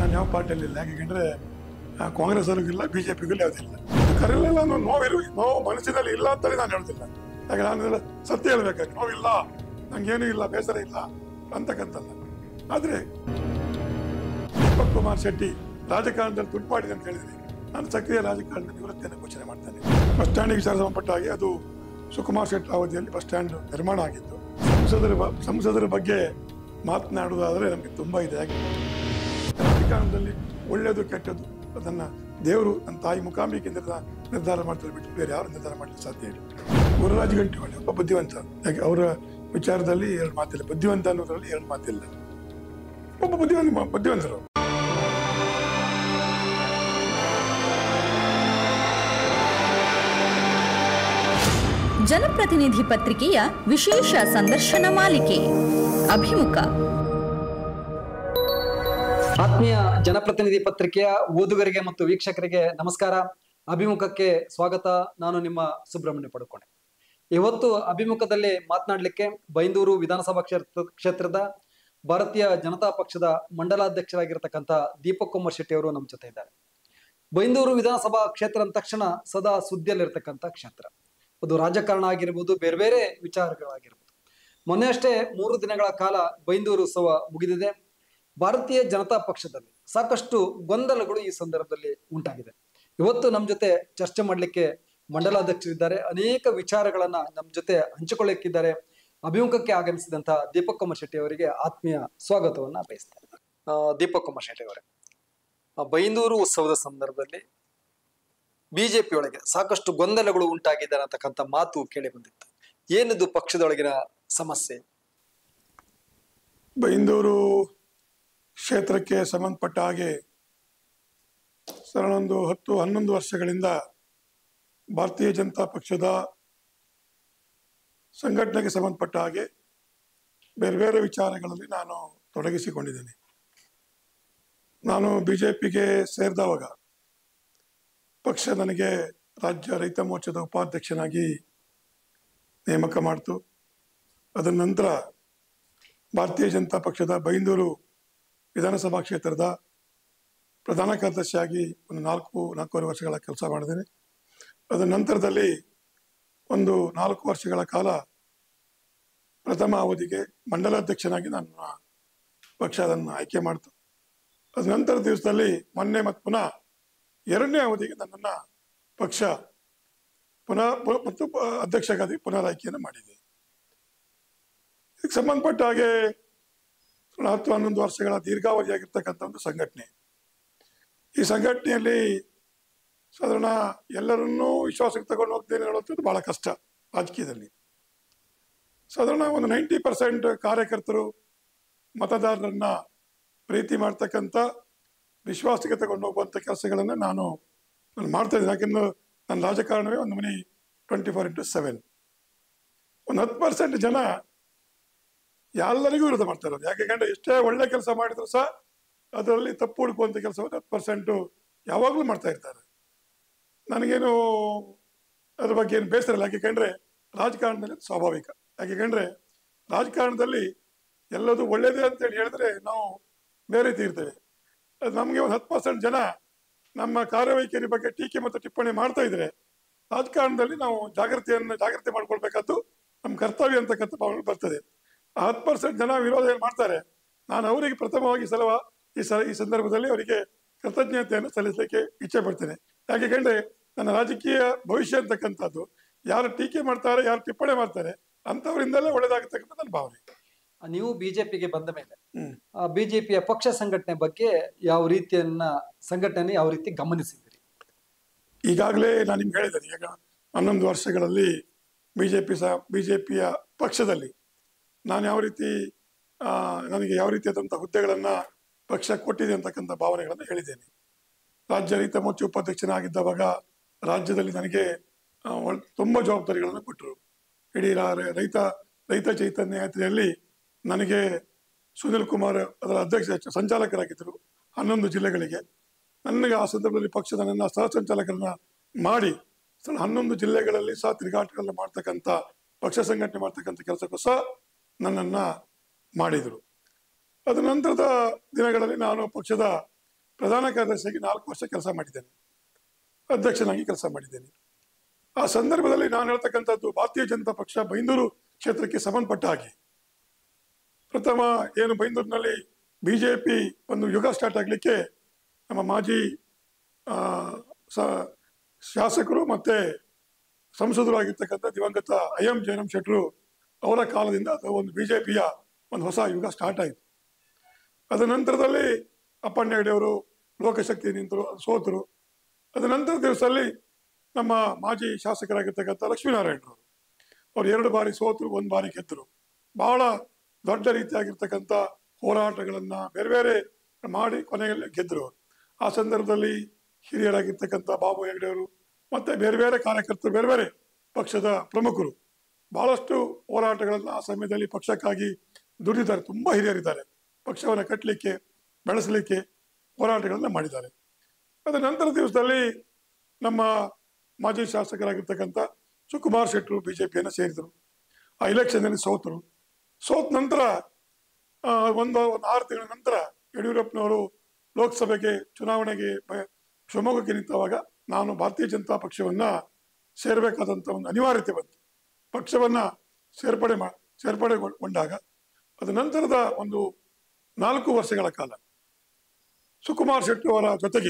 ನಾನು ಯಾವ ಪಾರ್ಟಿಯಲ್ಲಿ ಇಲ್ಲ ಯಾಕೆಂದ್ರೆ ಕಾಂಗ್ರೆಸ್ಸಲ್ಲೂ ಇಲ್ಲ ಬಿ ಜೆ ಪಿಗೂ ಯಾವುದಿಲ್ಲ ಕರೆಯಲ್ಲ ನಾನು ನೋವಿರು ನೋವು ಮನಸ್ಸಿನಲ್ಲಿ ಇಲ್ಲ ಅಂತಲೇ ನಾನು ಹೇಳ್ತಿಲ್ಲ ಯಾಕೆ ನಾನು ಇದೆಲ್ಲ ಸತ್ಯ ಹೇಳ್ಬೇಕಾಗಿ ನೋವಿಲ್ಲ ನಂಗೇನೂ ಇಲ್ಲ ಬೇಸರ ಇಲ್ಲ ಅಂತಕ್ಕಂಥಲ್ಲ ಆದರೆ ದೀಪಕ್ ಕುಮಾರ್ ಶೆಟ್ಟಿ ರಾಜಕಾರಣದಲ್ಲಿ ದುಡ್ಡು ಮಾಡಿದೆ ಅಂತ ಹೇಳಿದ್ರೆ ನಾನು ಸಕ್ರಿಯ ರಾಜಕಾರಣದ ನಿವೃತ್ತಿಯನ್ನು ಘೋಷಣೆ ಮಾಡ್ತೇನೆ ಬಸ್ ಸ್ಟ್ಯಾಂಡಿಗೆ ವಿಚಾರ ಸಂಬಂಧಪಟ್ಟ ಹಾಗೆ ಅದು ಸುಕುಮಾರ್ ಶೆಟ್ಟಿ ಅವಧಿಯಲ್ಲಿ ಬಸ್ ಸ್ಟ್ಯಾಂಡ್ ನಿರ್ಮಾಣ ಆಗಿತ್ತು ಸಂಸದರ ಬ- ಸಂಸದರ ಬಗ್ಗೆ ಮಾತನಾಡುವುದಾದರೆ ನಮಗೆ ತುಂಬ ಇದೆ ಯಾಕೆ ರಾಜಕಾರಣದಲ್ಲಿ ಒಳ್ಳೆಯದು ಕೆಟ್ಟದ್ದು ಅದನ್ನ ದೇವರು ನನ್ನ ತಾಯಿ ಮುಖಾಂಬಿಕೆ ನಿರ್ಧಾರ ನಿರ್ಧಾರ ಮಾಡ್ತಾರೆ ಬಿಟ್ಟು ಬೇರೆ ಯಾರು ನಿರ್ಧಾರ ಮಾಡಲಿಕ್ಕೆ ಸಾಧ್ಯ ಇಲ್ಲ ಗುರುರಾಜ್ ಗಂಟಿವಾಡಿ ಒಬ್ಬ ಬುದ್ಧಿವಂತ ಯಾಕೆ ಅವರ ವಿಚಾರದಲ್ಲಿ ಎರಡು ಮಾತಿಲ್ಲ ಬುದ್ಧಿವಂತ ಅನ್ನೋದ್ರಲ್ಲಿ ಎರಡು ಮಾತಿಲ್ಲ ಒಬ್ಬ ಬುದ್ಧಿವಂತ ಬುದ್ಧಿವಂತರು ಜನಪ್ರತಿನಿಧಿ ಪತ್ರಿಕೆಯ ವಿಶೇಷ ಸಂದರ್ಶನ ಮಾಲಿಕೆ ಅಭಿಮುಖ ಆತ್ಮೀಯ ಜನಪ್ರತಿನಿಧಿ ಪತ್ರಿಕೆಯ ಓದುಗರಿಗೆ ಮತ್ತು ವೀಕ್ಷಕರಿಗೆ ನಮಸ್ಕಾರ ಅಭಿಮುಖಕ್ಕೆ ಸ್ವಾಗತ ನಾನು ನಿಮ್ಮ ಸುಬ್ರಹ್ಮಣ್ಯ ಪಡುಕೋಣೆ ಇವತ್ತು ಅಭಿಮುಖದಲ್ಲಿ ಮಾತನಾಡಲಿಕ್ಕೆ ಬೈಂದೂರು ವಿಧಾನಸಭಾ ಕ್ಷೇತ್ರ ಕ್ಷೇತ್ರದ ಭಾರತೀಯ ಜನತಾ ಪಕ್ಷದ ಮಂಡಲಾಧ್ಯಕ್ಷರಾಗಿರ್ತಕ್ಕಂಥ ದೀಪಕ್ ಕುಮಾರ್ ಶೆಟ್ಟಿ ಅವರು ನಮ್ಮ ಜೊತೆ ಇದ್ದಾರೆ ಬೈಂದೂರು ವಿಧಾನಸಭಾ ಕ್ಷೇತ್ರ ಅಂದ ತಕ್ಷಣ ಸದಾ ಸುದ್ದಿಯಲ್ಲಿರ್ತಕ್ಕಂಥ ಕ್ಷೇತ್ರ ಅದು ರಾಜಕಾರಣ ಆಗಿರ್ಬೋದು ಬೇರೆ ಬೇರೆ ವಿಚಾರಗಳಾಗಿರ್ಬೋದು ಮೊನ್ನೆ ಅಷ್ಟೇ ಮೂರು ದಿನಗಳ ಕಾಲ ಬೈಂದೂರು ಉತ್ಸವ ಮುಗಿದಿದೆ ಭಾರತೀಯ ಜನತಾ ಪಕ್ಷದಲ್ಲಿ ಸಾಕಷ್ಟು ಗೊಂದಲಗಳು ಈ ಸಂದರ್ಭದಲ್ಲಿ ಉಂಟಾಗಿದೆ ಇವತ್ತು ನಮ್ಮ ಜೊತೆ ಚರ್ಚೆ ಮಾಡಲಿಕ್ಕೆ ಮಂಡಲಾಧ್ಯಕ್ಷರಿದ್ದಾರೆ ಅನೇಕ ವಿಚಾರಗಳನ್ನ ನಮ್ಮ ಜೊತೆ ಹಂಚಿಕೊಳ್ಳಿಕ್ಕಿದ್ದಾರೆ ಅಭಿಮುಖಕ್ಕೆ ಆಗಮಿಸಿದಂತಹ ದೀಪಕ್ ಕುಮಾರ್ ಶೆಟ್ಟಿ ಅವರಿಗೆ ಆತ್ಮೀಯ ಸ್ವಾಗತವನ್ನ ಬಯಸ್ತಾರೆ ಆ, ದೀಪಕ್ ಕುಮಾರ್ ಶೆಟ್ಟಿ ಅವರೇ ಆ, ಬೈಂದೂರು ಉತ್ಸವದ ಸಂದರ್ಭದಲ್ಲಿ ಬಿಜೆಪಿ ಒಳಗೆ ಸಾಕಷ್ಟು ಗೊಂದಲಗಳು ಉಂಟಾಗಿದೆ ಅನ್ನತಕ್ಕಂಥ ಮಾತು ಕೇಳಿ ಬಂದಿತ್ತು ಏನಿದು ಪಕ್ಷದೊಳಗಿನ ಸಮಸ್ಯೆ ಬೈಂದೂರು ಕ್ಷೇತ್ರಕ್ಕೆ ಸಂಬಂಧಪಟ್ಟ ಹಾಗೆ ಸರಳ ಒಂದು ಹತ್ತು ಹನ್ನೊಂದು ವರ್ಷಗಳಿಂದ ಭಾರತೀಯ ಜನತಾ ಪಕ್ಷದ ಸಂಘಟನೆಗೆ ಸಂಬಂಧಪಟ್ಟ ಹಾಗೆ ಬೇರೆ ಬೇರೆ ವಿಚಾರಗಳಲ್ಲಿ ನಾನು ತೊಡಗಿಸಿಕೊಂಡಿದ್ದೇನೆ ನಾನು ಬಿ ಜೆ ಪಿಗೆ ಸೇರಿದವಾಗ ಪಕ್ಷ ನನಗೆ ರಾಜ್ಯ ರೈತ ಮೋರ್ಚಾದ ಉಪಾಧ್ಯಕ್ಷನಾಗಿ ನೇಮಕ ಮಾಡಿತು ಅದರ ನಂತರ ಭಾರತೀಯ ಜನತಾ ಪಕ್ಷದ ಬೈಂದೂರು ವಿಧಾನಸಭಾ ಕ್ಷೇತ್ರದ ಪ್ರಧಾನ ಕಾರ್ಯದರ್ಶಿಯಾಗಿ ಒಂದು ನಾಲ್ಕು ನಾಲ್ಕೂವರೆ ವರ್ಷಗಳ ಕೆಲಸ ಮಾಡಿದ್ದೇನೆ ಅದರ ನಂತರದಲ್ಲಿ ಒಂದು ನಾಲ್ಕು ವರ್ಷಗಳ ಕಾಲ ಪ್ರಥಮ ಅವಧಿಗೆ ಮಂಡಲಾಧ್ಯಕ್ಷನಾಗಿ ನನ್ನ ಪಕ್ಷ ಅದನ್ನು ಆಯ್ಕೆ ಮಾಡಿತು ಅದ ನಂತರ ದಿವಸದಲ್ಲಿ ಮೊನ್ನೆ ಮತ್ತು ಪುನಃ ಎರಡನೇ ಅವಧಿಗೆ ನನ್ನನ್ನು ಪಕ್ಷ ಪುನಃ ಪು- ಮತ್ತು ಪ- ಅಧ್ಯಕ್ಷರಾಗಿ ಪುನರ್ ಆಯ್ಕೆಯನ್ನು ಮಾಡಿದೆ ಇದಕ್ಕೆ ಸಂಬಂಧಪಟ್ಟ ಹಾಗೆ ಸುಮಾರು ಹತ್ತು ಹನ್ನೊಂದು ವರ್ಷಗಳ ದೀರ್ಘಾವಧಿಯಾಗಿರ್ತಕ್ಕಂಥ ಒಂದು ಸಂಘಟನೆ ಈ ಸಂಘಟನೆಯಲ್ಲಿ ಸಾಧಾರಣ ಎಲ್ಲರನ್ನೂ ವಿಶ್ವಾಸಕ್ಕೆ ತಗೊಂಡು ಹೋಗ್ತೇನೆ ಹೇಳುವಂಥದ್ದು ಬಹಳ ಕಷ್ಟ ರಾಜಕೀಯದಲ್ಲಿ ಸಾಧಾರಣ ಒಂದು ನೈಂಟಿ ಪರ್ಸೆಂಟ್ ಕಾರ್ಯಕರ್ತರು ಮತದಾರರನ್ನ ಪ್ರೀತಿ ಮಾಡ್ತಕ್ಕಂಥ ವಿಶ್ವಾಸಕ್ಕೆ ತಗೊಂಡು ಹೋಗುವಂಥ ಕೆಲಸಗಳನ್ನು ನಾನು ನಾನು ಮಾಡ್ತಾ ಇದ್ದೀನಿ ಯಾಕೆಂದ್ರೆ ನನ್ನ ರಾಜಕಾರಣವೇ ಒಂದು money twenty four into seven ಒಂದು ಹತ್ತು ಪರ್ಸೆಂಟ್ ಜನ ಎಲ್ಲರಿಗೂ ವಿರೋಧ ಮಾಡ್ತಾ ಇರೋದು ಯಾಕೆಂದ್ರೆ ಎಷ್ಟೇ ಒಳ್ಳೆ ಕೆಲಸ ಮಾಡಿದ್ರು ಸಹ ಅದರಲ್ಲಿ ತಪ್ಪು ಹುಡುಕುವಂಥ ಕೆಲಸವನ್ನು ಹತ್ತು ಪರ್ಸೆಂಟು ಯಾವಾಗಲೂ ಮಾಡ್ತಾ ಇರ್ತಾರೆ ನನಗೇನು ಅದ್ರ ಬಗ್ಗೆ ಏನು ಬೇಸರ ಇಲ್ಲ ಯಾಕೆಂದ್ರೆ ರಾಜಕಾರಣದಲ್ಲಿ ಅದು ಸ್ವಾಭಾವಿಕ ಯಾಕೆಂದ್ರೆ ರಾಜಕಾರಣದಲ್ಲಿ ಎಲ್ಲದು ಒಳ್ಳೇದೇ ಅಂತೇಳಿ ಹೇಳಿದ್ರೆ ನಾವು ಬೇರೆ ರೀತಿ ಇರ್ತೇವೆ ಅದು ನಮಗೆ ಒಂದು ಹತ್ತು ಪರ್ಸೆಂಟ್ ಜನ ನಮ್ಮ ಕಾರ್ಯವೈಖರಿ ಬಗ್ಗೆ ಟೀಕೆ ಮತ್ತು ಟಿಪ್ಪಣಿ ಮಾಡ್ತಾ ಇದ್ರೆ ರಾಜಕಾರಣದಲ್ಲಿ ನಾವು ಜಾಗೃತಿಯನ್ನು ಜಾಗೃತಿ ಮಾಡ್ಕೊಳ್ಬೇಕಾದ್ದು ನಮ್ಮ ಕರ್ತವ್ಯ ಅಂತಕ್ಕಂಥ ಭಾವನೆ ಬರ್ತದೆ ಆ ಹತ್ತು ಪರ್ಸೆಂಟ್ ಜನ ವಿರೋಧ ಏನ್ ಮಾಡ್ತಾರೆ ನಾನು ಅವರಿಗೆ ಪ್ರಥಮವಾಗಿ ಸಲವ ಈ ಸ ಈ ಸಂದರ್ಭದಲ್ಲಿ ಅವರಿಗೆ ಕೃತಜ್ಞತೆಯನ್ನು ಸಲ್ಲಿಸಲಿಕ್ಕೆ ಇಚ್ಛೆ ಪಡ್ತೇನೆ ಯಾಕೆಂದ್ರೆ ನನ್ನ ರಾಜಕೀಯ ಭವಿಷ್ಯ ಅಂತಕ್ಕಂಥದ್ದು ಯಾರು ಟೀಕೆ ಮಾಡ್ತಾರೆ ಯಾರು ಟಿಪ್ಪಣಿ ಮಾಡ್ತಾರೆ ಅಂಥವರಿಂದಲೇ ಒಳ್ಳೇದಾಗತಕ್ಕಂಥ ನನ್ನ ಭಾವನೆ ನೀವು ಬಿಜೆಪಿಗೆ ಬಂದ ಮೇಲೆ ಹ್ಮ್ ಬಿಜೆಪಿಯ ಪಕ್ಷ ಸಂಘಟನೆ ಬಗ್ಗೆ ಯಾವ ರೀತಿಯನ್ನ ಸಂಘಟನೆ ಯಾವ ರೀತಿ ಗಮನಿಸಿದ್ರಿ ಈಗಾಗಲೇ ನಾನು ನಿಮ್ಗೆ ಹೇಳಿದ್ದೇನೆ ಈಗ ಹನ್ನೊಂದು ವರ್ಷಗಳಲ್ಲಿ ಬಿ ಜೆ ಪಿ ಸಹ ಬಿ ಜೆ ಪಿಯ ಪಕ್ಷದಲ್ಲಿ ನಾನು ಯಾವ ರೀತಿ ಆ, ನನಗೆ ಯಾವ ರೀತಿಯಾದಂಥ ಹುದ್ದೆಗಳನ್ನು ಪಕ್ಷ ಕೊಟ್ಟಿದೆ ಅಂತಕ್ಕಂಥ ಭಾವನೆಗಳನ್ನು ಹೇಳಿದ್ದೇನೆ ರಾಜ್ಯ ರೈತ ಮೋರ್ಚಾ ಉಪಾಧ್ಯಕ್ಷನಾಗಿದ್ದವಾಗ ರಾಜ್ಯದಲ್ಲಿ ನನಗೆ ಆ, ಒಳ್- ತುಂಬ ಜವಾಬ್ದಾರಿಗಳನ್ನು ಕೊಟ್ಟರು ಇಡೀ ರಾ- ರೈತ ರೈತ ಚೈತನ್ಯ ಯಾತ್ರೆಯಲ್ಲಿ ನನಗೆ ಸುನಿಲ್ ಕುಮಾರ್ ಅದರ ಅಧ್ಯಕ್ಷ ಸಂಚಾಲಕರಾಗಿದ್ದರು ಹನ್ನೊಂದು ಜಿಲ್ಲೆಗಳಿಗೆ ನನಗೆ ಆ ಸಂದರ್ಭದಲ್ಲಿ ಪಕ್ಷದ ನನ್ನ ಸಹ ಸಂಚಾಲಕರನ್ನ ಮಾಡಿ ಸಣ್ಣ ಹನ್ನೊಂದು ಜಿಲ್ಲೆಗಳಲ್ಲಿ ಸಹ ತಿರುಗಾಟಗಳನ್ನ ಮಾಡ್ತಕ್ಕಂಥ ಪಕ್ಷ ಸಂಘಟನೆ ಮಾಡ್ತಕ್ಕಂಥ ಕೆಲಸಕ್ಕೂ ಸಹ ನನ್ನನ್ನ ಮಾಡಿದರು ಅದ ನಂತರದ ದಿನಗಳಲ್ಲಿ ನಾನು ಪಕ್ಷದ ಪ್ರಧಾನ ಕಾರ್ಯದರ್ಶಿಯಾಗಿ ನಾಲ್ಕು ವರ್ಷ ಕೆಲಸ ಮಾಡಿದ್ದೇನೆ ಅಧ್ಯಕ್ಷನಾಗಿ ಕೆಲಸ ಮಾಡಿದ್ದೇನೆ ಆ ಸಂದರ್ಭದಲ್ಲಿ ನಾನು ಹೇಳ್ತಕ್ಕಂಥದ್ದು ಭಾರತೀಯ ಜನತಾ ಪಕ್ಷ ಬೈಂದೂರು ಕ್ಷೇತ್ರಕ್ಕೆ ಸಂಬಂಧಪಟ್ಟ ಹಾಗೆ ಪ್ರಥಮ ಏನು ಬೈಂದೂರಿನಲ್ಲಿ ಬಿಜೆಪಿ ಒಂದು ಯುಗ ಸ್ಟಾರ್ಟ್ ಆಗಲಿಕ್ಕೆ ನಮ್ಮ ಮಾಜಿ ಆ, ಸ- ಶಾಸಕರು ಮತ್ತೆ ಸಂಸದರು ಆಗಿರ್ತಕ್ಕಂಥ ದಿವಂಗತ ಐ ಎಂ ಜಯರಾಮ್ ಶೆಟ್ಟರು ಅವರ ಕಾಲದಿಂದ ಅದು ಒಂದು ಬಿಜೆಪಿಯ ಒಂದು ಹೊಸ ಯುಗ ಸ್ಟಾರ್ಟ್ ಆಯಿತು ಅದ ನಂತರದಲ್ಲಿ ಅಪ್ಪಣ್ಣ ಹೆಗಡೆಯವರು ಲೋಕಶಕ್ತಿ ನಿಂತರು ಸೋತರು ಅದ ನಂತರ ದಿವಸದಲ್ಲಿ ನಮ್ಮ ಮಾಜಿ ಶಾಸಕರಾಗಿರ್ತಕ್ಕಂಥ ಲಕ್ಷ್ಮೀನಾರಾಯಣರು ಅವ್ರು ಎರಡು ಬಾರಿ ಸೋತರು ಒಂದು ಬಾರಿ ಗೆದ್ದರು ಬಹಳ ದೊಡ್ಡ ರೀತಿಯಾಗಿರ್ತಕ್ಕಂಥ ಹೋರಾಟಗಳನ್ನ ಬೇರೆ ಬೇರೆ ಮಾಡಿ ಕೊನೆಯಲ್ಲಿ ಗೆದ್ದರು ಅವರು ಆ ಸಂದರ್ಭದಲ್ಲಿ ಹಿರಿಯರಾಗಿರ್ತಕ್ಕಂಥ ಬಾಬು ಹೆಗಡೆಯವರು ಮತ್ತೆ ಬೇರೆ ಬೇರೆ ಕಾರ್ಯಕರ್ತರು ಬೇರೆ ಬೇರೆ ಪಕ್ಷದ ಪ್ರಮುಖರು ಬಹಳಷ್ಟು ಹೋರಾಟಗಳನ್ನು ಆ ಸಮಯದಲ್ಲಿ ಪಕ್ಷಕ್ಕಾಗಿ ದುಡಿದಿದ್ದಾರೆ ತುಂಬಾ ಹಿರಿಯರಿದ್ದಾರೆ ಪಕ್ಷವನ್ನು ಕಟ್ಟಲಿಕ್ಕೆ ಬೆಳೆಸಲಿಕ್ಕೆ ಹೋರಾಟಗಳನ್ನ ಮಾಡಿದ್ದಾರೆ ಅದರ ನಂತರ ದಿವಸದಲ್ಲಿ ನಮ್ಮ ಮಾಜಿ ಶಾಸಕರಾಗಿರ್ತಕ್ಕಂಥ ಸುಕುಮಾರ್ ಶೆಟ್ಟರು ಬಿಜೆಪಿಯನ್ನು ಸೇರಿದರು ಆ ಎಲೆಕ್ಷನ್ನಲ್ಲಿ ಸೋತರು ಸೋತ ನಂತರ ಆ, ಒಂದು ಒಂದು ಆರು ತಿಂಗಳ ನಂತರ ಯಡಿಯೂರಪ್ಪನವರು ಲೋಕಸಭೆಗೆ ಚುನಾವಣೆಗೆ ಬ- ಶಿವಮೊಗ್ಗಕ್ಕೆ ನಿಂತವಾಗ ನಾನು ಭಾರತೀಯ ಜನತಾ ಪಕ್ಷವನ್ನ ಸೇರಬೇಕಾದಂಥ ಒಂದು ಅನಿವಾರ್ಯತೆ ಬಂತು ಪಕ್ಷವನ್ನ ಸೇರ್ಪಡೆ ಮಾ ಸೇರ್ಪಡೆಗೊಂಡಾಗ ಅದ ನಂತರದ ಒಂದು ನಾಲ್ಕು ವರ್ಷಗಳ ಕಾಲ ಸುಕುಮಾರ್ ಶೆಟ್ಟಿ ಅವರ ಜೊತೆಗೆ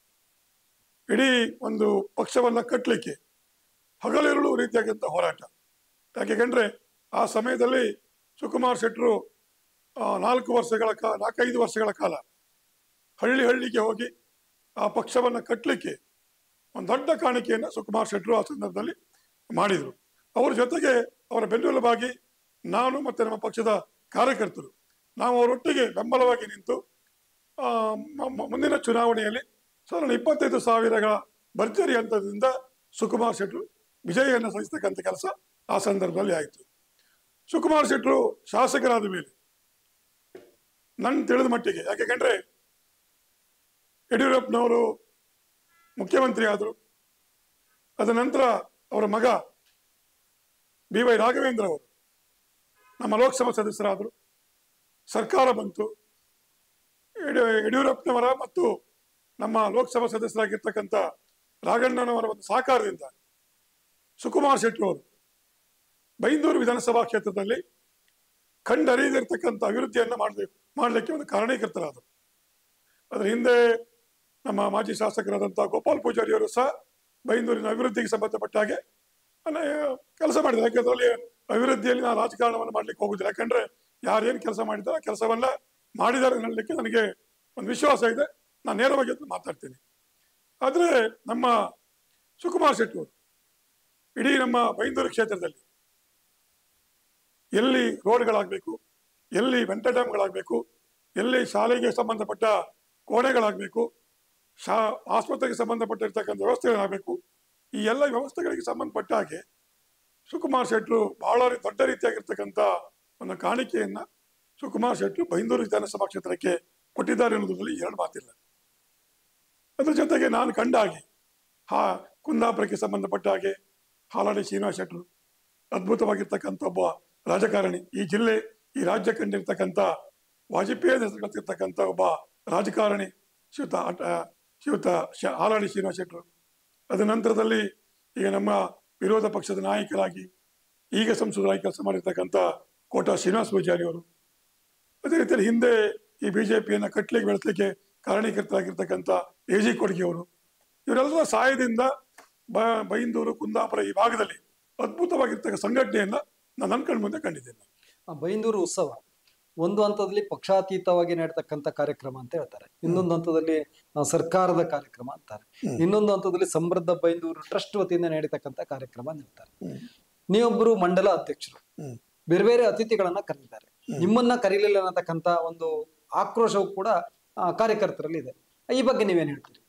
ಇಡೀ ಒಂದು ಪಕ್ಷವನ್ನ ಕಟ್ಟಲಿಕ್ಕೆ ಹಗಲಿರುಳು ರೀತಿಯಾದಂಥ ಹೋರಾಟ ಯಾಕೆಂದ್ರೆ ಆ ಸಮಯದಲ್ಲಿ ಸುಕುಮಾರ್ ಶೆಟ್ಟರು ಆ, ನಾಲ್ಕು ವರ್ಷಗಳ ಕಾಲ ನಾಲ್ಕೈದು ವರ್ಷಗಳ ಕಾಲ ಹಳ್ಳಿ ಹಳ್ಳಿಗೆ ಹೋಗಿ ಆ ಪಕ್ಷವನ್ನ ಕಟ್ಟಲಿಕ್ಕೆ ಒಂದು ದೊಡ್ಡ ಕಾಣಿಕೆಯನ್ನು ಸುಕುಮಾರ್ ಶೆಟ್ಟರು ಆ ಸಂದರ್ಭದಲ್ಲಿ ಮಾಡಿದರು ಅವರ ಜೊತೆಗೆ ಅವರ ಬೆನ್ನೆಲುಬಾಗಿ ನಾನು ಮತ್ತೆ ನಮ್ಮ ಪಕ್ಷದ ಕಾರ್ಯಕರ್ತರು ನಾವು ಅವರೊಟ್ಟಿಗೆ ಬೆಂಬಲವಾಗಿ ನಿಂತು ಆ, ಮ- ಮ- ಮುಂದಿನ ಚುನಾವಣೆಯಲ್ಲಿ ಸಾಧಾರಣ ಇಪ್ಪತ್ತೈದು ಸಾವಿರಗಳ ಭರ್ಜರಿ ಹಂತದಿಂದ ಸುಕುಮಾರ್ ಶೆಟ್ಟರು ವಿಜಯವನ್ನು ಸಾಧಿಸ್ತಕ್ಕಂಥ ಕೆಲಸ ಆ ಸಂದರ್ಭದಲ್ಲಿ ಆಯಿತು ಸುಕುಮಾರ್ ಶೆಟ್ಟರು ಶಾಸಕರಾದ ಮೇಲೆ ನನ್ನ ತಿಳಿದ ಮಟ್ಟಿಗೆ ಯಾಕೆಂದ್ರೆ ಯಡಿಯೂರಪ್ಪನವರು ಮುಖ್ಯಮಂತ್ರಿ ಆದರು ಅದ ನಂತರ ಅವರ ಮಗ ಬಿ ವೈ ರಾಘವೇಂದ್ರ ಅವರು ನಮ್ಮ ಲೋಕಸಭಾ ಸದಸ್ಯರಾದರು ಸರ್ಕಾರ ಬಂತು ಯಡಿ- ಯಡಿಯೂರಪ್ಪನವರ ಮತ್ತು ನಮ್ಮ ಲೋಕಸಭಾ ಸದಸ್ಯರಾಗಿರ್ತಕ್ಕಂಥ ರಾಘಣ್ಣನವರ ಒಂದು ಸಹಕಾರದಿಂದ ಸುಕುಮಾರ್ ಶೆಟ್ಟಿ ಅವರು ಬೈಂದೂರು ವಿಧಾನಸಭಾ ಕ್ಷೇತ್ರದಲ್ಲಿ ಕಂಡರಿಯದಿರ್ತಕ್ಕಂಥ ಅಭಿವೃದ್ಧಿಯನ್ನ ಮಾಡಬೇಕು ಮಾಡಲಿಕ್ಕೆ ಒಂದು ಕಾರಣೀಕರ್ತರಾದರು ಅದರ ಹಿಂದೆ ನಮ್ಮ ಮಾಜಿ ಶಾಸಕರಾದಂತಹ ಗೋಪಾಲ್ ಪೂಜಾರಿ ಅವರು ಸಹ ಬೈಂದೂರಿನ ಅಭಿವೃದ್ಧಿಗೆ ಸಂಬಂಧಪಟ್ಟ ಹಾಗೆ ಕೆಲಸ ಮಾಡಿದ್ದಾರೆ ಯಾಕೆ ಅದರಲ್ಲಿ ಅಭಿವೃದ್ಧಿಯಲ್ಲಿ ನಾನು ರಾಜಕಾರಣವನ್ನು ಮಾಡ್ಲಿಕ್ಕೆ ಹೋಗುದಿಲ್ಲ ಯಾಕಂದ್ರೆ ಯಾರೇನು ಕೆಲಸ ಮಾಡಿದ್ದಾರೆ ಆ ಕೆಲಸವನ್ನ ಮಾಡಿದ್ದಾರೆ ಅನ್ನಲಿಕ್ಕೆ ನನಗೆ ಒಂದು ವಿಶ್ವಾಸ ಇದೆ ನಾನು ನೇರವಾಗಿ ಅದನ್ನ ಮಾತಾಡ್ತೀನಿ ಆದ್ರೆ ನಮ್ಮ ಸುಕುಮಾರ್ ಶೆಟ್ಟಿ ಅವರು ಇಡೀ ನಮ್ಮ ಬೈಂದೂರು ಕ್ಷೇತ್ರದಲ್ಲಿ ಎಲ್ಲಿ ರೋಡ್ಗಳಾಗಬೇಕು ಎಲ್ಲಿ ವೆಂಟ ಡ್ಯಾಮ್ಗಳಾಗಬೇಕು ಎಲ್ಲಿ ಶಾಲೆಗೆ ಸಂಬಂಧಪಟ್ಟ ಕೋಣೆಗಳಾಗಬೇಕು ಶಾ ಆಸ್ಪತ್ರೆಗೆ ಸಂಬಂಧಪಟ್ಟಿರ್ತಕ್ಕಂಥ ವ್ಯವಸ್ಥೆಗಳಾಗಬೇಕು ಈ ಎಲ್ಲ ವ್ಯವಸ್ಥೆಗಳಿಗೆ ಸಂಬಂಧಪಟ್ಟ ಹಾಗೆ ಸುಕುಮಾರ್ ಶೆಟ್ಟರು ಬಹಳ ರೀ- ದೊಡ್ಡ ರೀತಿಯಾಗಿರ್ತಕ್ಕಂಥ ಒಂದು ಕಾಣಿಕೆಯನ್ನ ಸುಕುಮಾರ್ ಶೆಟ್ಟರು ಬೈಂದೂರು ವಿಧಾನಸಭಾ ಕ್ಷೇತ್ರಕ್ಕೆ ಕೊಟ್ಟಿದ್ದಾರೆ ಅನ್ನೋದ್ರಲ್ಲಿ ಎರಡು ಮಾತಿಲ್ಲ ಅದ್ರ ಜೊತೆಗೆ ನಾನು ಕಂಡ ಹಾಗೆ ಹಾ ಕುಂದಾಪುರಕ್ಕೆ ಸಂಬಂಧಪಟ್ಟ ಹಾಗೆ ಹಾಲಾಡಿ ಶ್ರೀನಿವಾಸ್ ಶೆಟ್ಟರು ಅದ್ಭುತವಾಗಿರ್ತಕ್ಕಂಥ ಒಬ್ಬ ರಾಜಕಾರಣಿ ಈ ಜಿಲ್ಲೆ ಈ ರಾಜ್ಯ ಕಂಡಿರ್ತಕ್ಕಂಥ ವಾಜಪೇಯಿ ಹೆಸರುಗಳಿರ್ತಕ್ಕಂಥ ಒಬ್ಬ ರಾಜಕಾರಣಿ ಶ್ರೀಯುತ ಅಟ- ಶ್ರೀಯುತ ಶ- ಹಾಲಾಡಿ ಶ್ರೀನಿವಾಸ್ ಶೆಟ್ಟರು ಅದ ನಂತರದಲ್ಲಿ ಈಗ ನಮ್ಮ ವಿರೋಧ ಪಕ್ಷದ ನಾಯಕರಾಗಿ ಈಗ ಸಂಸದರಾಗಿ ಕೆಲಸ ಮಾಡಿರ್ತಕ್ಕಂಥ ಕೋಟ ಶ್ರೀನಿವಾಸ ಪೂಜಾರಿ ಅವರು ಅದೇ ರೀತಿಯಲ್ಲಿ ಹಿಂದೆ ಈ ಬಿಜೆಪಿಯನ್ನ ಕಟ್ಲಿಕ್ಕೆ ಬೆಳೆಸಲಿಕ್ಕೆ ಕಾರಣೀಕರ್ತರಾಗಿರ್ತಕ್ಕಂಥ ಎ ಜಿ ಕೊಡ್ಗಿ ಅವರು ಇವರೆಲ್ಲರ ಸಹಾಯದಿಂದ ಬ ಬೈಂದೂರು ಕುಂದಾಪುರ ಈ ಭಾಗದಲ್ಲಿ ಅದ್ಭುತವಾಗಿರ್ತಕ್ಕ ಸಂಘಟನೆಯನ್ನ ನಾನು ನನ್ನ ಕಣ್ಮುಂದೆ ಕಂಡಿದ್ದೇನೆ ಆ ಬೈಂದೂರು ಉತ್ಸವ ಒಂದು ಹಂತದಲ್ಲಿ ಪಕ್ಷಾತೀತವಾಗಿ ನಡೀತಕ್ಕಂಥ ಕಾರ್ಯಕ್ರಮ ಅಂತ ಹೇಳ್ತಾರೆ ಇನ್ನೊಂದು ಹಂತದಲ್ಲಿ ಆ, ಸರ್ಕಾರದ ಕಾರ್ಯಕ್ರಮ ಅಂತಾರೆ ಇನ್ನೊಂದು ಹಂತದಲ್ಲಿ ಸಮೃದ್ಧ ಬೈಂದೂರು ಟ್ರಸ್ಟ್ ವತಿಯಿಂದ ನಡೀತಕ್ಕಂಥ ಕಾರ್ಯಕ್ರಮ ಅಂತ ಹೇಳ್ತಾರೆ ನೀವೊಬ್ಬರು ಮಂಡಲ ಅಧ್ಯಕ್ಷರು ಹ್ಮ್. ಬೇರೆ ಬೇರೆ ಅತಿಥಿಗಳನ್ನ ಕರೆದಿದ್ದಾರೆ ನಿಮ್ಮನ್ನ ಕರೀಲಿಲ್ಲ ಅನ್ನತಕ್ಕಂಥ ಒಂದು ಆಕ್ರೋಶವು ಕೂಡ ಆ, ಕಾರ್ಯಕರ್ತರಲ್ಲಿ ಇದೆ ಈ ಬಗ್ಗೆ ನೀವೇನ್ ಹೇಳ್ತೀರಿ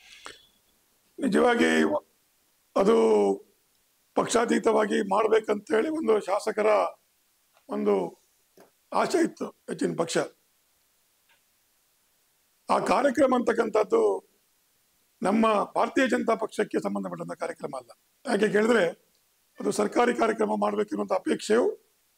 ನಿಜವಾಗಿ ಅದು ಪಕ್ಷಾತೀತವಾಗಿ ಮಾಡ್ಬೇಕಂತ ಹೇಳಿ ಒಂದು ಶಾಸಕರ ಒಂದು ಆಶೆ ಇತ್ತು ಹೆಚ್ಚಿನ ಪಕ್ಷ ಆ ಕಾರ್ಯಕ್ರಮ ಅಂತಕ್ಕಂಥದ್ದು ನಮ್ಮ ಭಾರತೀಯ ಜನತಾ ಪಕ್ಷಕ್ಕೆ ಸಂಬಂಧಪಟ್ಟಂತ ಕಾರ್ಯಕ್ರಮ ಅಲ್ಲ ಯಾಕೆ ಕೇಳಿದ್ರೆ ಅದು ಸರ್ಕಾರಿ ಕಾರ್ಯಕ್ರಮ ಮಾಡಬೇಕಿರುವಂತ ಅಪೇಕ್ಷೆಯು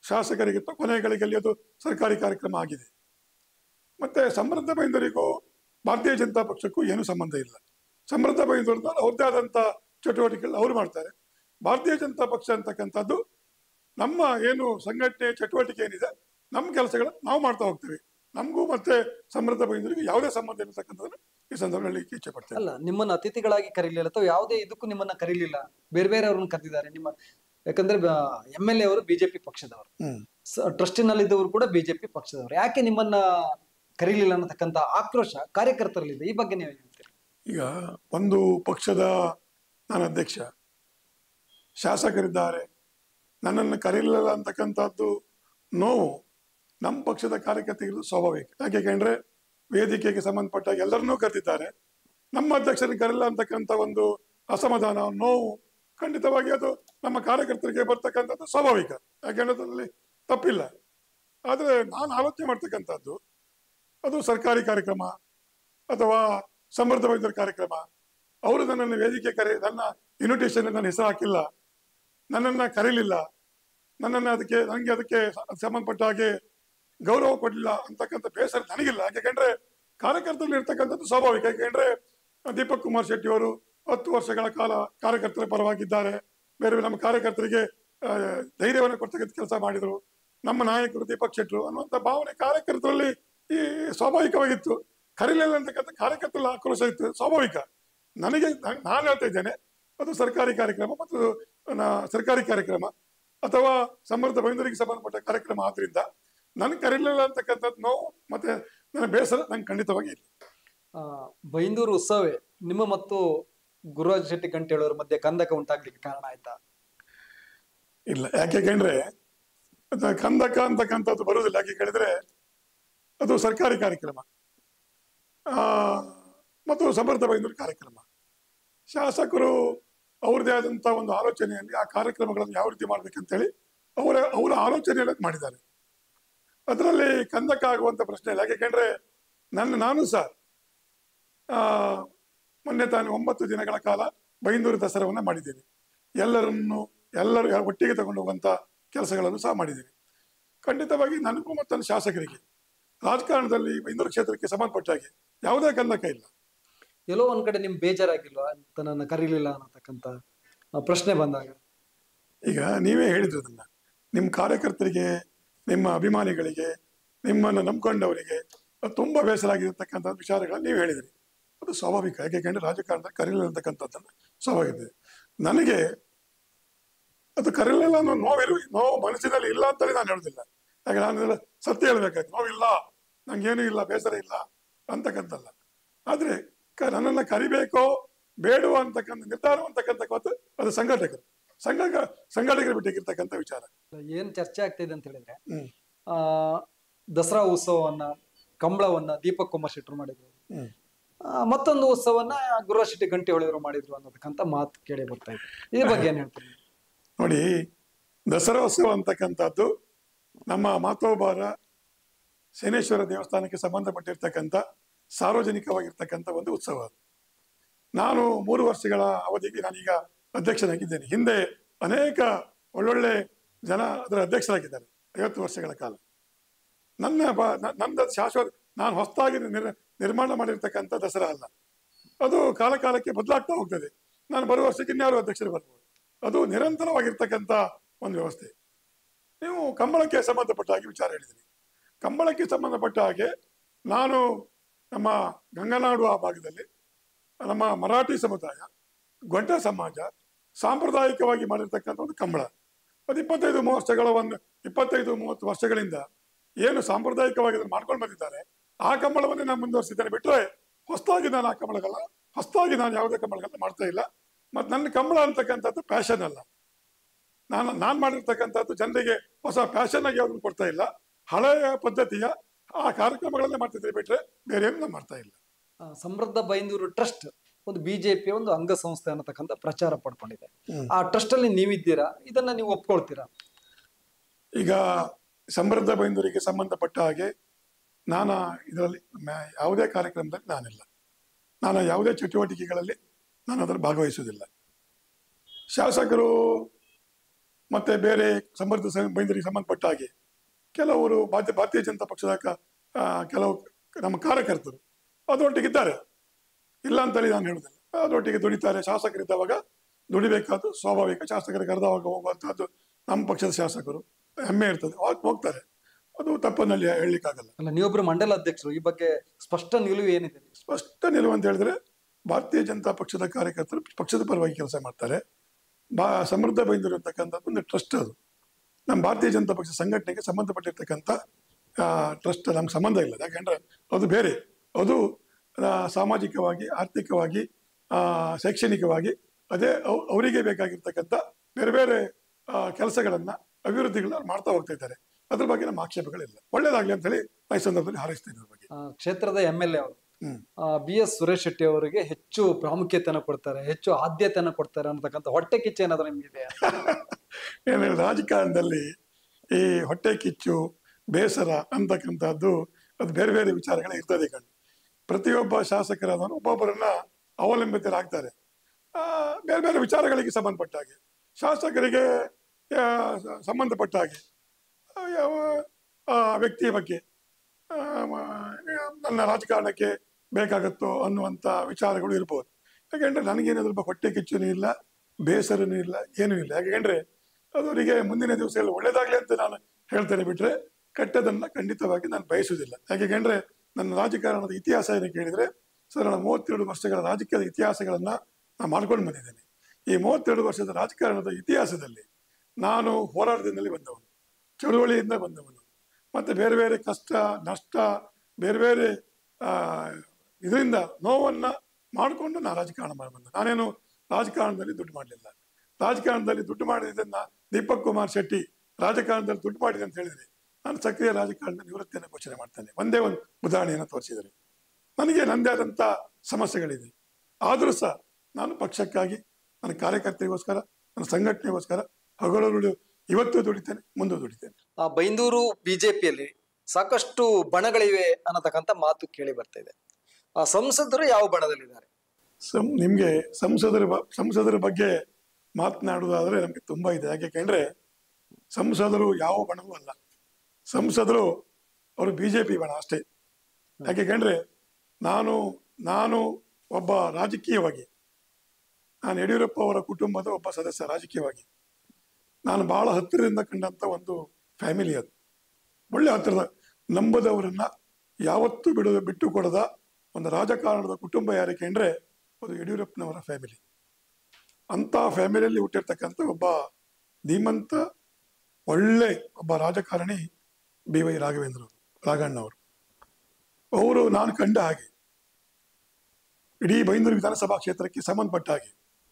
ಶಾಸಕರಿಗಿತ್ತು ಕೊನೆಗಳಿಗೆ ಅದು ಸರ್ಕಾರಿ ಕಾರ್ಯಕ್ರಮ ಆಗಿದೆ ಮತ್ತೆ ಸಮೃದ್ಧ ಬೈಂದರಿಗೂ ಭಾರತೀಯ ಜನತಾ ಪಕ್ಷಕ್ಕೂ ಏನು ಸಂಬಂಧ ಇಲ್ಲ ಸಮೃದ್ಧ ಬೈಂದೂರು ಅವ್ರದ್ದೇ ಆದಂಥ ಚಟುವಟಿಕೆಗಳು ಅವ್ರು ಮಾಡ್ತಾರೆ ಭಾರತೀಯ ಜನತಾ ಪಕ್ಷ ಅಂತಕ್ಕಂಥದ್ದು ನಮ್ಮ ಏನು ಸಂಘಟನೆ ಚಟುವಟಿಕೆ ಏನಿದೆ ನಮ್ಮ ಕೆಲಸಗಳನ್ನ ನಾವು ಮಾಡ್ತಾ ಹೋಗ್ತೀವಿ ನಮಗೂ ಮತ್ತೆ ಸಮೃದ್ಧ ಬೈಂದೂರಿಗೆ ಯಾವುದೇ ಸಂಬಂಧ ಇರತಕ್ಕಂಥದ್ದನ್ನು ಈ ಸಂದರ್ಭದಲ್ಲಿ ಇಚ್ಛೆ ಪಡ್ತೇನೆ ಅಲ್ಲ ನಿಮ್ಮನ್ನ ಅತಿಥಿಗಳಾಗಿ ಕರೀಲಿಲ್ಲ ಅಥವಾ ಯಾವುದೇ ಇದಕ್ಕೂ ನಿಮ್ಮನ್ನ ಕರೀಲಿಲ್ಲ ಬೇರೆ ಬೇರೆ ಅವ್ರನ್ನ ಕರೆದಿದ್ದಾರೆ ನಿಮ್ಮ ಯಾಕಂದ್ರೆ ಎಂ ಎಲ್ ಎ ಅವರು ಬಿಜೆಪಿ ಪಕ್ಷದವರು ಹ್ಮ್ ಟ್ರಸ್ಟಿನಲ್ಲಿದ್ದವರು ಕೂಡ ಬಿಜೆಪಿ ಪಕ್ಷದವರು ಯಾಕೆ ನಿಮ್ಮನ್ನ ಕರೀಲಿಲ್ಲ ಅನ್ನತಕ್ಕಂತ ಆಕ್ರೋಶ ಕಾರ್ಯಕರ್ತರಲ್ಲಿದೆ ಈ ಬಗ್ಗೆ ನೀವು ಹೇಳ್ತೀರಿ ಈಗ ಒಂದು ಪಕ್ಷದ ನಾನು ಅಧ್ಯಕ್ಷ ಶಾಸಕರಿದ್ದಾರೆ ನನ್ನನ್ನು ಕರೀಲಿಲ್ಲ ಅಂತಕ್ಕಂಥದ್ದು ನೋವು ನಮ್ಮ ಪಕ್ಷದ ಕಾರ್ಯಕರ್ತರಿಗೂ ಸ್ವಾಭಾವಿಕ ಯಾಕೆ ಕಂಡ್ರೆ ವೇದಿಕೆಗೆ ಸಂಬಂಧಪಟ್ಟ ಎಲ್ಲರನ್ನೂ ಕರೆದಿದ್ದಾರೆ ನಮ್ಮ ಅಧ್ಯಕ್ಷರಿಗೆ ಕರೆಲ್ಲ ಅಂತಕ್ಕಂಥ ಒಂದು ಅಸಮಾಧಾನ ನೋವು ಖಂಡಿತವಾಗಿ ಅದು ನಮ್ಮ ಕಾರ್ಯಕರ್ತರಿಗೆ ಬರ್ತಕ್ಕಂಥದ್ದು ಸ್ವಾಭಾವಿಕ ಯಾಕೆಂದ್ರೆ ಅದರಲ್ಲಿ ತಪ್ಪಿಲ್ಲ ಆದರೆ ನಾನು ಆಲೋಚನೆ ಮಾಡ್ತಕ್ಕಂಥದ್ದು ಅದು ಸರ್ಕಾರಿ ಕಾರ್ಯಕ್ರಮ ಅಥವಾ ಸಮೃದ್ಧ ವೈದ್ಯರ ಕಾರ್ಯಕ್ರಮ ಅವರು ನನ್ನನ್ನು ವೇದಿಕೆ ಕರೆ ನನ್ನ ಇನ್ವಿಟೇಷನ್ ನನ್ನ ಹೆಸರು ಹಾಕಿಲ್ಲ ನನ್ನನ್ನು ಕರೀಲಿಲ್ಲ ನನ್ನನ್ನು ಅದಕ್ಕೆ ನನಗೆ ಅದಕ್ಕೆ ಸ- ಸಂಬಂಧಪಟ್ಟ ಹಾಗೆ ಗೌರವ ಕೊಡಲಿಲ್ಲ ಅಂತಕ್ಕಂಥ ಬೇಸರ ನನಗಿಲ್ಲ ಯಾಕೆಂದ್ರೆ ಕಾರ್ಯಕರ್ತರಲ್ಲಿ ಇರ್ತಕ್ಕಂಥದ್ದು ಸ್ವಾಭಾವಿಕ ಯಾಕೆಂದ್ರೆ ದೀಪಕ್ ಕುಮಾರ್ ಶೆಟ್ಟಿ ಅವರು ಹತ್ತು ವರ್ಷಗಳ ಕಾಲ ಕಾರ್ಯಕರ್ತರ ಪರವಾಗಿದ್ದಾರೆ ಬೇರೆ ಬೇರೆ ನಮ್ಮ ಕಾರ್ಯಕರ್ತರಿಗೆ ಆ, ಧೈರ್ಯವನ್ನು ಕೊಡ್ತಕ್ಕಂಥ ಕೆಲಸ ಮಾಡಿದರು ನಮ್ಮ ನಾಯಕರು ದೀಪಕ್ ಶೆಟ್ಟರು ಅನ್ನುವಂಥ ಭಾವನೆ ಕಾರ್ಯಕರ್ತರಲ್ಲಿ ಈ ಸ್ವಾಭಾವಿಕವಾಗಿತ್ತು ಕರೀಲಿಲ್ಲ ಅಂತಕ್ಕಂಥ ಕಾರ್ಯಕರ್ತರಲ್ಲಿ ಆಕ್ರೋಶ ಇತ್ತು ಸ್ವಾಭಾವಿಕ ನನಗೆ ನಾ- ನಾನು ಹೇಳ್ತಾ ಇದ್ದೇನೆ ಅದು ಸರ್ಕಾರಿ ಕಾರ್ಯಕ್ರಮ ಮತ್ತು ನ- ಸರ್ಕಾರಿ ಕಾರ್ಯಕ್ರಮ ಅಥವಾ ಸಮೃದ್ಧ ಬೈಂದೂರಿಗೆ ಸಂಬಂಧಪಟ್ಟ ಕಾರ್ಯಕ್ರಮ ಆದ್ರಿಂದ ನನಗೆ ಕರೀಲಿಲ್ಲ ಅಂತಕ್ಕಂಥದ್ದು ನೋವು ಮತ್ತೆ ನನ್ನ ಬೇಸರ ನಂಗೆ ಖಂಡಿತವಾಗಿ ಇಲ್ಲ ಆ, ಬೈಂದೂರು ಉತ್ಸವೇ ನಿಮ್ಮ ಮತ್ತು ಗುರುರಾಜ್ ಶೆಟ್ಟಿ ಗಂಟೆಳವರ ಮಧ್ಯೆ ಕಂದಕ ಉಂಟಾಗ್ಲಿಕ್ಕೆ ಕಾರಣ ಆಯ್ತಾ ಇಲ್ಲ ಯಾಕೆ ಕಂಡ್ರೆ ಅದು ಕಂದಕ ಅಂತಕ್ಕಂಥದ್ದು ಬರುವುದಿಲ್ಲ ಯಾಕೆ ಕೇಳಿದ್ರೆ ಅದು ಸರ್ಕಾರಿ ಕಾರ್ಯಕ್ರಮ ಆ, ಮತ್ತು ಸಮೃದ್ಧ ಬೈಂದೂರು ಕಾರ್ಯಕ್ರಮ ಶಾಸಕರು ಅವ್ರದ್ದೇ ಆದಂಥ ಒಂದು ಆಲೋಚನೆಯಲ್ಲಿ ಆ ಕಾರ್ಯಕ್ರಮಗಳನ್ನು ಯಾವ ರೀತಿ ಮಾಡ್ಬೇಕಂತೇಳಿ ಅವರ ಅವರ ಆಲೋಚನೆಯಲ್ಲಿ ಅದ್ ಮಾಡಿದ್ದಾರೆ ಅದರಲ್ಲಿ ಕಂದಕ ಆಗುವಂಥ ಪ್ರಶ್ನೆ ಇಲ್ಲ ಯಾಕೆಂದ್ರೆ ನನ್ನ ನಾನು ಸಹ ಆ, ಮೊನ್ನೆ ತಾನು ಒಂಬತ್ತು ದಿನಗಳ ಕಾಲ ಬೈಂದೂರು ದಸರಾವನ್ನ ಮಾಡಿದ್ದೇನೆ ಎಲ್ಲರನ್ನು ಎಲ್ಲರೂ ಒಟ್ಟಿಗೆ ತಗೊಂಡು ಹೋಗುವಂತ ಕೆಲಸಗಳನ್ನು ಸಹ ಮಾಡಿದ್ದೇನೆ ಖಂಡಿತವಾಗಿ ನನಗೂ ಮತ್ತು ನನ್ನ ಶಾಸಕರಿಗೆ ರಾಜಕಾರಣದಲ್ಲಿ ಬೈಂದೂರು ಕ್ಷೇತ್ರಕ್ಕೆ ಸಂಬಂಧಪಟ್ಟ ಹಾಗೆ ಯಾವುದೇ ಕಂದಕ ಇಲ್ಲ ಎಲ್ಲೋ ಒಂದ್ ಕಡೆ ನಿಮ್ ಬೇಜಾರಾಗಿಲ್ವಾ ಅಂತ ನನ್ನ ಕರೀಲಿಲ್ಲ ಅನ್ನತಕ್ಕಂತ ಆ, ಪ್ರಶ್ನೆ ಬಂದಾಗ ಈಗ ನೀವೇ ಹೇಳಿದ್ರು ಅದನ್ನ ನಿಮ್ಮ ಕಾರ್ಯಕರ್ತರಿಗೆ ನಿಮ್ಮ ಅಭಿಮಾನಿಗಳಿಗೆ ನಿಮ್ಮನ್ನು ನಂಬ್ಕೊಂಡವರಿಗೆ ಅದು ತುಂಬಾ ಬೇಸರ ಆಗಿರತಕ್ಕಂಥ ವಿಚಾರಗಳನ್ನ ನೀವು ಹೇಳಿದ್ರಿ ಅದು ಸ್ವಾಭಾವಿಕ ಯಾಕೆಂದ್ರೆ ರಾಜಕಾರಣದಲ್ಲಿ ಕರೀಲಿರ್ತಕ್ಕಂಥದ್ದನ್ನು ಸ್ವಾಭಾವಿಕ ನನಗೆ ಅದು ಕರೀಲಿಲ್ಲ ಅನ್ನೋ ನೋವಿರು ನೋವು ಮನಸ್ಸಿನಲ್ಲಿ ಇಲ್ಲ ಅಂತಲೇ ನಾನು ಹೇಳುದಿಲ್ಲ ಯಾಕೆ ನಾನು ಇದೆಲ್ಲ ಸತ್ಯ ಹೇಳ್ಬೇಕಾಯ್ತು ನೋವಿಲ್ಲ ನಂಗೇನು ಇಲ್ಲ ಬೇಸರ ಇಲ್ಲ ಅಂತಕ್ಕಂಥಲ್ಲ ಆದ್ರೆ ಕ- ನನ್ನನ್ನು ಕರಿಬೇಕೋ ಬೇಡವೋ ಅಂತಕ್ಕಂಥ ನಿರ್ಧಾರ ಅಂತಕ್ಕಂಥ ಗೊತ್ತು ಅದು ಸಂಘಟಕರು ಸಂಘ ಸಂಘಟಕರು ಬಿಟ್ಟಿರ್ತಕ್ಕಂಥ ವಿಚಾರ ಏನ್ ಚರ್ಚೆ ಆಗ್ತಿದೆ ಅಂತ ಹೇಳಿದ್ರೆ ಹ್ಮ್ ಆ ದಸರಾ ಉತ್ಸವವನ್ನ ಕಂಬಳವನ್ನ ದೀಪಕ್ ಕುಮಾರ್ ಶೆಟ್ಟರು ಮಾಡಿದ್ರು ಹ್ಮ್ ಆ, ಮತ್ತೊಂದು ಉತ್ಸವನ್ನ ಗುರುರಾಜ್ ಶೆಟ್ಟಿ ಗಂಟೆ ಹೊಳೆಯವರು ಮಾಡಿದ್ರು ಅನ್ನೋದಕ್ಕಂತ ಮಾತು ಕೇಳಿ ಬರ್ತಾ ಇದೆ ಈ ಬಗ್ಗೆ ಏನ್ ಹೇಳ್ತೀನಿ ನೋಡಿ ದಸರಾ ಉತ್ಸವ ಅಂತಕ್ಕಂಥದ್ದು ನಮ್ಮ ಮಾತೋಬಾರ ಶನೇಶ್ವರ ದೇವಸ್ಥಾನಕ್ಕೆ ಸಂಬಂಧಪಟ್ಟಿರ್ತಕ್ಕಂಥ ಸಾರ್ವಜನಿಕವಾಗಿರ್ತಕ್ಕಂಥ ಒಂದು ಉತ್ಸವ ಅದು. ನಾನು ಮೂರು ವರ್ಷಗಳ ಅವಧಿಗೆ ನಾನೀಗ ಅಧ್ಯಕ್ಷನಾಗಿದ್ದೇನೆ ಹಿಂದೆ ಅನೇಕ ಒಳ್ಳೊಳ್ಳೆ ಜನ ಅದರ ಅಧ್ಯಕ್ಷರಾಗಿದ್ದಾರೆ ಐವತ್ತು ವರ್ಷಗಳ ಕಾಲ ನನ್ನ ಬ- ನ- ನಂದು ಶಾಶ್ವತ ನಾನು ಹೊಸದಾಗಿ ನಿರ್ ನಿರ್ಮಾಣ ಮಾಡಿರ್ತಕ್ಕಂಥ ದಸರಾ ಅಲ್ಲ ಅದು ಕಾಲ ಕಾಲಕ್ಕೆ ಬದಲಾಗ್ತಾ ಹೋಗ್ತದೆ ನಾನು ಬರುವ ವರ್ಷಕ್ಕೆ ಇನ್ಯಾರು ಅಧ್ಯಕ್ಷರು ಬರ್ಬೋದು ಅದು ನಿರಂತರವಾಗಿರ್ತಕ್ಕಂಥ ಒಂದು ವ್ಯವಸ್ಥೆ ನೀವು ಕಂಬಳಕ್ಕೆ ಸಂಬಂಧಪಟ್ಟ ಹಾಗೆ ವಿಚಾರ ಹೇಳಿದ್ರಿ ಕಂಬಳಕ್ಕೆ ಸಂಬಂಧಪಟ್ಟ ಹಾಗೆ ನಾನು ನಮ್ಮ ಗಂಗನಾಡು ಆ ಭಾಗದಲ್ಲಿ ನಮ್ಮ ಮರಾಠಿ ಸಮುದಾಯ ಗೊಂಟ ಸಮಾಜ ಸಾಂಪ್ರದಾಯಿಕವಾಗಿ ಮಾಡಿರ್ತಕ್ಕಂಥ ಒಂದು ಕಂಬಳ ಅದು ಇಪ್ಪತ್ತೈದು ಮೂವತ್ತು ವರ್ಷಗಳ ಒಂದು ಇಪ್ಪತ್ತೈದು ಮೂವತ್ತು ವರ್ಷಗಳಿಂದ ಏನು ಸಾಂಪ್ರದಾಯಿಕವಾಗಿ ಅದನ್ನು ಮಾಡ್ಕೊಂಡು ಬಂದಿದ್ದಾರೆ ಆ ಕಂಬಳವನ್ನೇ ನಾನು ಮುಂದುವರಿಸಿದ್ದೇನೆ ಬಿಟ್ಟರೆ ಹೊಸದಾಗಿ ನಾನು ಆ ಕಂಬಳಗಲ್ಲ ಹೊಸದಾಗಿ ನಾನು ಯಾವುದೇ ಕಂಬಳಗಳನ್ನ ಮಾಡ್ತಾ ಇಲ್ಲ ಮತ್ತು ನನ್ನ ಕಂಬಳ ಅಂತಕ್ಕಂಥದ್ದು ಪ್ಯಾಷನ್ ಅಲ್ಲ ನಾನು ನಾನು ಮಾಡಿರ್ತಕ್ಕಂಥದ್ದು ಜನರಿಗೆ ಹೊಸ ಪ್ಯಾಷನ್ ಆಗಿ ಯಾವ್ದನ್ನು ಕೊಡ್ತಾ ಇಲ್ಲ ಹಳೆಯ ಪದ್ಧತಿಯ ಆ ಕಾರ್ಯಕ್ರಮಗಳನ್ನೇ ಮಾಡ್ತಿದ್ರೆ ಬಿಟ್ರೆ ಬೇರೆ ಏನು ನಾನು ಮಾಡ್ತಾ ಇಲ್ಲ ಆ, ಸಮೃದ್ಧ ಬೈಂದೂರು ಟ್ರಸ್ಟ್ ಒಂದು ಬಿಜೆಪಿಯ ಒಂದು ಅಂಗಸಂಸ್ಥೆ ಅನ್ನತಕ್ಕಂಥ ಪ್ರಚಾರ ಪಡ್ಕೊಂಡಿದೆ ಹ್ಮ್. ಆ ಟ್ರಸ್ಟ್ ಅಲ್ಲಿ ನೀವಿದ್ದೀರಾ ಇದನ್ನ ನೀವು ಒಪ್ಕೊಳ್ತೀರಾ ಈಗ ಸಮೃದ್ಧ ಬೈಂದೂರಿಗೆ ಸಂಬಂಧಪಟ್ಟ ಹಾಗೆ ನಾನು ಇದರಲ್ಲಿ ಮ್ಯಾ- ಯಾವುದೇ ಕಾರ್ಯಕ್ರಮದಲ್ಲಿ ನಾನಿಲ್ಲ ನಾನು ಯಾವುದೇ ಚಟುವಟಿಕೆಗಳಲ್ಲಿ ನಾನು ಅದರಲ್ಲಿ ಭಾಗವಹಿಸುವುದಿಲ್ಲ ಶಾಸಕರು ಮತ್ತೆ ಬೇರೆ ಸಮೃದ್ಧ ಸ- ಬೈಂದೂರಿಗೆ ಸಂಬಂಧಪಟ್ಟ ಹಾಗೆ ಕೆಲವರು ಭಾರತೀಯ ಭಾರತೀಯ ಜನತಾ ಪಕ್ಷದ ಕ- ಆ, ಕೆಲವು ನಮ್ಮ ಕಾರ್ಯಕರ್ತರು ಅದರೊಟ್ಟಿಗಿದ್ದಾರೆ ಇಲ್ಲ ಅಂತೇಳಿ ನಾನು ಹೇಳುದಿಲ್ಲ ಅದರೊಟ್ಟಿಗೆ ದುಡಿತಾರೆ ಶಾಸಕರಿದ್ದವಾಗ ದುಡಿಬೇಕಾದ್ದು ಸ್ವಾಭಾವಿಕ ಶಾಸಕರು ಕರೆದವಾಗ ಹೋಗುವಂತಹದ್ದು ನಮ್ಮ ಪಕ್ಷದ ಶಾಸಕರು ಹೆಮ್ಮೆ ಇರ್ತದೆ ಅವಾಗ ಹೋಗ್ತಾರೆ ಅದು ತಪ್ಪನಲ್ಲಿ ಹೇಳಲಿಕ್ಕಾಗಲ್ಲ ಅಲ್ಲ ನೀವೊಬ್ರು ಮಂಡಲ ಅಧ್ಯಕ್ಷರು ಈ ಬಗ್ಗೆ ಸ್ಪಷ್ಟ ನಿಲುವು ಏನಿದೆ ಸ್ಪಷ್ಟ ನಿಲುವು ಅಂತ ಹೇಳಿದ್ರೆ ಭಾರತೀಯ ಜನತಾ ಪಕ್ಷದ ಕಾರ್ಯಕರ್ತರು ಪಕ್ಷದ ಪರವಾಗಿ ಕೆಲಸ ಮಾಡ್ತಾರೆ ಬಾ ಸಮೃದ್ಧ ಬೈಂದೂರು ಅಂತಕ್ಕಂಥದ್ದು ಒಂದು ಟ್ರಸ್ಟ್ ಅದು ನಮ್ಮ ಭಾರತೀಯ ಜನತಾ ಪಕ್ಷ ಸಂಘಟನೆಗೆ ಸಂಬಂಧಪಟ್ಟಿರ್ತಕ್ಕಂಥ ಟ್ರಸ್ಟ್ ನಮ್ಗೆ ಸಂಬಂಧ ಇಲ್ಲ ಯಾಕೆಂದ್ರೆ ಅದು ಬೇರೆ ಅದು ಆ, ಸಾಮಾಜಿಕವಾಗಿ ಆರ್ಥಿಕವಾಗಿ ಆ, ಶೈಕ್ಷಣಿಕವಾಗಿ ಅದೇ ಅವ್- ಅವರಿಗೆ ಬೇಕಾಗಿರ್ತಕ್ಕಂಥ ಬೇರೆ ಬೇರೆ ಕೆಲಸಗಳನ್ನ ಅಭಿವೃದ್ಧಿಗಳನ್ನ ಮಾಡ್ತಾ ಹೋಗ್ತಾ ಇದ್ದಾರೆ ಅದ್ರ ಬಗ್ಗೆ ನಮ್ಮ ಆಕ್ಷೇಪಗಳಿಲ್ಲ ಒಳ್ಳೇದಾಗ್ಲಿ ಅಂತ ಹೇಳಿ ಈ ಸಂದರ್ಭದಲ್ಲಿ ಹಾರೈಸ್ತೀನಿ ಅದ್ರ ಬಗ್ಗೆ ಆ, ಕ್ಷೇತ್ರದ ಎಂ ಎಲ್ ಎ ಅವರು ಹ್ಮ್ ಬಿ ಎಸ್ ಸುರೇಶ್ ಶೆಟ್ಟಿ ಅವರಿಗೆ ಹೆಚ್ಚು ಪ್ರಾಮುಖ್ಯತೆಯನ್ನು ಕೊಡ್ತಾರೆ ಹೆಚ್ಚು ಆದ್ಯತೆಯನ್ನು ಕೊಡ್ತಾರೆ ಅನ್ನತಕ್ಕಂಥ ಹೊಟ್ಟೆ ಕಿಚ್ಚು ಏನಾದ್ರು ನಿಮ್ಗಿದೆ ಏನು ಹೇಳಿ, ರಾಜಕಾರಣದಲ್ಲಿ ಈ ಹೊಟ್ಟೆ ಕಿಚ್ಚು ಬೇಸರ ಅಂತಕ್ಕಂಥದ್ದು ಅದು ಬೇರೆ ಬೇರೆ ವಿಚಾರಗಳೇ ಇರ್ತದೆ ಕಣ್ಣು ಪ್ರತಿಯೊಬ್ಬ ಶಾಸಕರಾದವನು ಒಬ್ಬೊಬ್ಬರನ್ನ ಅವಲಂಬಿತರಾಗ್ತಾರೆ ಆ, ಬೇರೆ ಬೇರೆ ವಿಚಾರಗಳಿಗೆ ಸಂಬಂಧಪಟ್ಟ ಹಾಗೆ ಶಾಸಕರಿಗೆ ಆ, ಸ- ಸಂಬಂಧಪಟ್ಟ ಹಾಗೆ ಆ, ಯಾವ ಆ, ವ್ಯಕ್ತಿಯ ಬಗ್ಗೆ ಆ, ಮ- ನನ್ನ ರಾಜಕಾರಣಕ್ಕೆ ಬೇಕಾಗತ್ತೋ ಅನ್ನುವಂಥ ವಿಚಾರಗಳು ಇರ್ಬೋದು ಯಾಕೆಂದ್ರೆ ನನಗೇನಾದ್ರೂ ಒಬ್ಬ ಹೊಟ್ಟೆ ಕಿಚ್ಚುನೂ ಇಲ್ಲ ಬೇಸರನೂ ಇಲ್ಲ ಏನೂ ಇಲ್ಲ ಯಾಕೆಂದ್ರೆ ಅದು ಅವರಿಗೆ ಮುಂದಿನ ದಿವಸಗಳಲ್ಲಿ ಒಳ್ಳೇದಾಗ್ಲಿ ಅಂತ ನಾನು ಹೇಳ್ತೇನೆ ಬಿಟ್ರೆ ಕೆಟ್ಟದನ್ನ ಖಂಡಿತವಾಗಿ ನಾನು ಬಯಸುವುದಿಲ್ಲ ಯಾಕೆಂದ್ರೆ ನನ್ನ ರಾಜಕಾರಣದ ಇತಿಹಾಸ ಏನು ಕೇಳಿದ್ರೆ ಸರ್ ನಾನು ಮೂವತ್ತೆರಡು ವರ್ಷಗಳ ರಾಜಕೀಯದ ಇತಿಹಾಸಗಳನ್ನ ನಾನು ಮಾಡ್ಕೊಂಡು ಬಂದಿದ್ದೇನೆ ಈ ಮೂವತ್ತೆರಡು ವರ್ಷದ ರಾಜಕಾರಣದ ಇತಿಹಾಸದಲ್ಲಿ ನಾನು ಹೋರಾಟದಿಂದಲೇ ಬಂದವನು ಚಳುವಳಿಯಿಂದ ಬಂದವನು ಮತ್ತೆ ಬೇರೆ ಬೇರೆ ಕಷ್ಟ ನಷ್ಟ ಬೇರೆ ಬೇರೆ ಆ, ಇದರಿಂದ ನೋವನ್ನ ಮಾಡಿಕೊಂಡು ನಾನು ರಾಜಕಾರಣ ಮಾಡಿ ಬಂದೆ ನಾನೇನು ರಾಜಕಾರಣದಲ್ಲಿ ದುಡ್ಡು ಮಾಡಲಿಲ್ಲ ರಾಜಕಾರಣದಲ್ಲಿ ದುಡ್ಡು ಮಾಡಿದ್ದನ್ನ ದೀಪಕ್ ಕುಮಾರ್ ಶೆಟ್ಟಿ ರಾಜಕಾರಣದಲ್ಲಿ ದುಡ್ಡು ಮಾಡಿದೆ ಅಂತ ಹೇಳಿದ್ರೆ ನಾನು ಸಕ್ರಿಯ ರಾಜಕಾರಣದ ನಿವೃತ್ತಿಯನ್ನು ಘೋಷಣೆ ಮಾಡ್ತೇನೆ ಒಂದೇ ಒಂದು ಉದಾಹರಣೆಯನ್ನು ತೋರಿಸಿದರೆ ನನಗೆ ನನ್ನದೇ ಆದಂಥ ಸಮಸ್ಯೆಗಳಿದೆ ಆದರೂ ಸಹ ನಾನು ಪಕ್ಷಕ್ಕಾಗಿ ನನ್ನ ಕಾರ್ಯಕರ್ತರಿಗೋಸ್ಕರ ನನ್ನ ಸಂಘಟನೆಗೋಸ್ಕರ ಹಗಲು ಇವತ್ತು ದುಡಿತೇನೆ ಮುಂದೆ ದುಡಿತೇನೆ ಆ ಬೈಂದೂರು ಬಿಜೆಪಿಯಲ್ಲಿ ಸಾಕಷ್ಟು ಬಣಗಳಿವೆ ಅನ್ನತಕ್ಕಂಥ ಮಾತು ಕೇಳಿ ಬರ್ತಾ ಇದೆ ಆ ಸಂಸದರು ಯಾವ ಬಣದಲ್ಲಿದ್ದಾರೆ ಸಂ ನಿಮಗೆ ಸಂಸದರ ಬ- ಸಂಸದರ ಬಗ್ಗೆ ಮಾತನಾಡುವುದಾದ್ರೆ ನಮಗೆ ತುಂಬಾ ಇದೆ ಯಾಕೆಂದ್ರೆ ಸಂಸದರು ಯಾವ ಬಣವೂ ಅಲ್ಲ ಸಂಸದರು ಅವರು ಬಿಜೆಪಿ ಬಣ ಅಷ್ಟೇ ಯಾಕೆಂದ್ರೆ ನಾನು ನಾನು ಒಬ್ಬ ರಾಜಕೀಯವಾಗಿ ನಾನು ಯಡಿಯೂರಪ್ಪ ಅವರ ಕುಟುಂಬದ ಒಬ್ಬ ಸದಸ್ಯ ರಾಜಕೀಯವಾಗಿ ನಾನು ಬಹಳ ಹತ್ತಿರದಿಂದ ಕಂಡಂತ ಒಂದು ಫ್ಯಾಮಿಲಿ ಅದು ಒಳ್ಳೆ ಹತ್ತಿರದ ನಂಬದವರನ್ನ ಯಾವತ್ತೂ ಬಿಡು ಬಿಟ್ಟು ಕೊಡದ ಒಂದು ರಾಜಕಾರಣದ ಕುಟುಂಬ ಯಾರಕ್ಕೆ ಅಂದ್ರೆ ಅದು ಯಡಿಯೂರಪ್ಪನವರ ಫ್ಯಾಮಿಲಿ ಅಂತ ಫ್ಯಾಮಿಲಿಯಲ್ಲಿ ಹುಟ್ಟಿರ್ತಕ್ಕಂಥ ಒಬ್ಬ ಧೀಮಂತ ಒಳ್ಳೆ ಒಬ್ಬ ರಾಜಕಾರಣಿ ಬಿ ವೈ ರಾಘವೇಂದ್ರ ಅವರು ರಾಘಣ್ಣವರು ಅವರು ನಾನು ಕಂಡ ಹಾಗೆ ಇಡೀ ಬೈಂದೂರು ವಿಧಾನಸಭಾ ಕ್ಷೇತ್ರಕ್ಕೆ ಸಂಬಂಧಪಟ್ಟ ಹಾಗೆ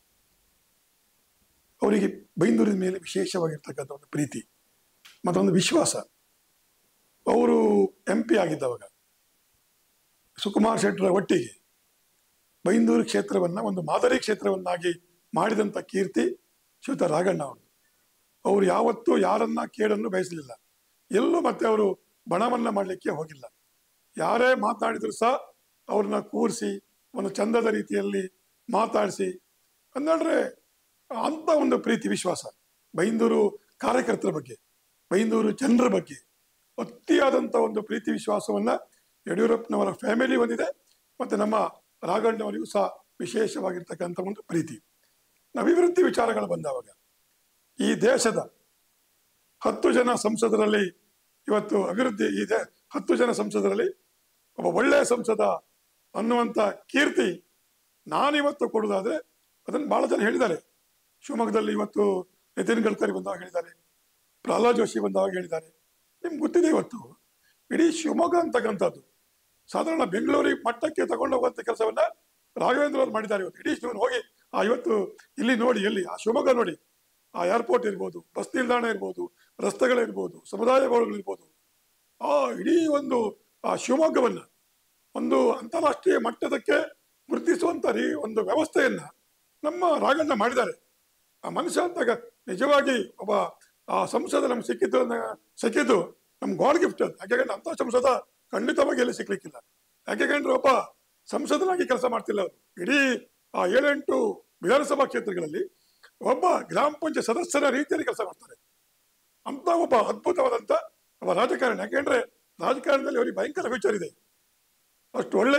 ಅವರಿಗೆ ಬೈಂದೂರಿನ ಮೇಲೆ ವಿಶೇಷವಾಗಿರ್ತಕ್ಕಂಥ ಒಂದು ಪ್ರೀತಿ ಮತ್ತೊಂದು ವಿಶ್ವಾಸ ಅವರು ಎಂ ಪಿ ಆಗಿದ್ದವಾಗ ಸುಕುಮಾರ್ ಶೆಟ್ಟರ ಒಟ್ಟಿಗೆ ಬೈಂದೂರು ಕ್ಷೇತ್ರವನ್ನ ಒಂದು ಮಾದರಿ ಕ್ಷೇತ್ರವನ್ನಾಗಿ ಮಾಡಿದಂಥ ಕೀರ್ತಿ ಶ್ರೀಯುತ ರಾಘಣ್ಣ ಅವರು ಅವರು ಯಾವತ್ತೂ ಯಾರನ್ನ ಕೇಳನ್ನು ಬಯಸಲಿಲ್ಲ ಎಲ್ಲೂ ಮತ್ತೆ ಅವರು ಬಣವನ್ನ ಮಾಡಲಿಕ್ಕೆ ಹೋಗಿಲ್ಲ ಯಾರೇ ಮಾತನಾಡಿದ್ರು ಸಹ ಅವ್ರನ್ನ ಕೂರಿಸಿ ಒಂದು ಚಂದದ ರೀತಿಯಲ್ಲಿ ಮಾತಾಡಿಸಿ ಅಂದ್ರೆ ಅಂತ ಒಂದು ಪ್ರೀತಿ ವಿಶ್ವಾಸ ಬೈಂದೂರು ಕಾರ್ಯಕರ್ತರ ಬಗ್ಗೆ ಬೈಂದೂರು ಜನರ ಬಗ್ಗೆ ಅತಿಯಾದಂಥ ಒಂದು ಪ್ರೀತಿ ವಿಶ್ವಾಸವನ್ನ ಯಡಿಯೂರಪ್ಪನವರ ಫ್ಯಾಮಿಲಿ ಹೊಂದಿದೆ ಮತ್ತೆ ನಮ್ಮ ರಾಘಣ್ಣವರಿಗೂ ಸಹ ವಿಶೇಷವಾಗಿರ್ತಕ್ಕಂಥ ಒಂದು ಪ್ರೀತಿ ಅಭಿವೃದ್ಧಿ ವಿಚಾರಗಳು ಬಂದವಾಗ ಈ ದೇಶದ ಹತ್ತು ಜನ ಸಂಸದರಲ್ಲಿ ಇವತ್ತು ಅಭಿವೃದ್ಧಿ ಈ ದೇ ಹತ್ತು ಜನ ಸಂಸದರಲ್ಲಿ ಒಬ್ಬ ಒಳ್ಳೆಯ ಸಂಸದ ಅನ್ನುವಂಥ ಕೀರ್ತಿ ನಾನಿವತ್ತು ಕೊಡುವುದಾದ್ರೆ ಅದನ್ನು ಬಹಳ ಜನ ಹೇಳಿದ್ದಾರೆ ಶಿವಮೊಗ್ಗದಲ್ಲಿ ಇವತ್ತು ನಿತಿನ್ ಗಡ್ಕರಿ ಬಂದಾಗ ಹೇಳಿದ್ದಾರೆ ಪ್ರಹ್ಲಾದ್ ಜೋಶಿ ಬಂದಾಗ ಹೇಳಿದ್ದಾರೆ ನಿಮ್ಗೆ ಗೊತ್ತಿದೆ ಇವತ್ತು ಇಡೀ ಶಿವಮೊಗ್ಗ ಅಂತಕ್ಕಂಥದ್ದು ಸಾಧಾರಣ ಬೆಂಗಳೂರಿಗೆ ಮಟ್ಟಕ್ಕೆ ತಗೊಂಡು ಹೋಗುವಂಥ ಕೆಲಸವನ್ನ ರಾಘವೇಂದ್ರ ಅವರು ಮಾಡಿದ್ದಾರೆ ಇವತ್ತು ಇಡೀ ಶಿವನ್ ಹೋಗಿ ಆ ಇವತ್ತು ಇಲ್ಲಿ ನೋಡಿ ಎಲ್ಲಿ ಆ ಶಿವಮೊಗ್ಗ ನೋಡಿ ಆ ಏರ್ಪೋರ್ಟ್ ಇರ್ಬೋದು ಬಸ್ ನಿಲ್ದಾಣ ಇರ್ಬೋದು ರಸ್ತೆಗಳಿರ್ಬೋದು ಸಮುದಾಯ ಭವನಗಳಿರ್ಬೋದು ಆ ಇಡೀ ಒಂದು ಆ ಶಿವಮೊಗ್ಗವನ್ನ ಒಂದು ಅಂತಾರಾಷ್ಟ್ರೀಯ ಮಟ್ಟದಕ್ಕೆ ಗುರುತಿಸುವಂತ ರೀ ಒಂದು ವ್ಯವಸ್ಥೆಯನ್ನ ನಮ್ಮ ರಾಘಣ್ಣ ಮಾಡಿದ್ದಾರೆ ಆ ಮನುಷ್ಯ ಅಂತಾಗ ನಿಜವಾಗಿ ಒಬ್ಬ ಆ ಸಂಸದ ನಮ್ಗೆ ಸಿಕ್ಕಿದ್ದು ನ- ಸಿಕ್ಕಿದ್ದು ನಮ್ ಗಾಡ್ ಗಿಫ್ಟ್ ಅದು ಯಾಕೆಂದ್ರೆ ಅಂತ ಸಂಸದ ಖಂಡಿತವಾಗಿ ಎಲ್ಲಿ ಸಿಕ್ಲಿಕ್ಕಿಲ್ಲ ಯಾಕೆಂದ್ರೆ ಒಬ್ಬ ಸಂಸದನಾಗಿ ಕೆಲಸ ಮಾಡ್ತಿಲ್ಲ ಅವರು ಇಡೀ ಆ ಏಳೆಂಟು ವಿಧಾನಸಭಾ ಕ್ಷೇತ್ರಗಳಲ್ಲಿ ಒಬ್ಬ ಗ್ರಾಮ ಪಂಚಾಯತ್ ಸದಸ್ಯರ ರೀತಿಯಲ್ಲಿ ಕೆಲಸ ಮಾಡ್ತಾರೆ ಅಂತ ಒಬ್ಬ ಅದ್ಭುತವಾದಂತ ಒಬ್ಬ ರಾಜಕಾರಣಿ ಯಾಕೆಂದ್ರೆ ರಾಜಕಾರಣದಲ್ಲಿ ಅವರಿಗೆ ಭಯಂಕರ ಫ್ಯೂಚರ್ ಇದೆ ಅಷ್ಟು ಒಳ್ಳೆಯ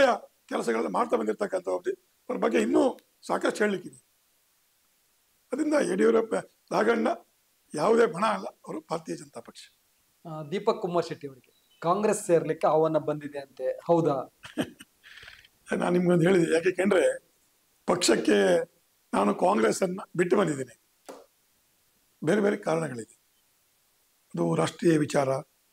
ಕೆಲಸಗಳನ್ನ ಮಾಡ್ತಾ ಬಂದಿರತಕ್ಕಂಥ ಅವ್ರ ಬಗ್ಗೆ ಇನ್ನೂ ಸಾಕಷ್ಟು ಹೇಳಲಿಕ್ಕಿದೆ ಅದರಿಂದ ಯಡಿಯೂರಪ್ಪ ರಾಘಣ್ಣ ಯಾವುದೇ ಬಣ ಅಲ್ಲ ಅವರು ಭಾರತೀಯ ಜನತಾ ಪಕ್ಷ ಆ, ದೀಪಕ್ ಕುಮಾರ್ ಶೆಟ್ಟಿ ಅವರಿಗೆ ಕಾಂಗ್ರೆಸ್ ಸೇರ್ಲಿಕ್ಕೆ ಆಹ್ವಾನ ಬಂದಿದೆ ಅಂತೆ ಹೌದಾ ನಾನು ನಿಮ್ಗೊಂದು ಹೇಳಿದೆ ಯಾಕೆಂದ್ರೆ ಪಕ್ಷಕ್ಕೆ ನಾನು ಕಾಂಗ್ರೆಸ್ ಅನ್ನ ಬಿಟ್ಟು ಬಂದಿದ್ದೀನಿ ಬೇರೆ ಬೇರೆ ಕಾರಣಗಳಿದೆ ಅದು ರಾಷ್ಟ್ರೀಯ ವಿಚಾರ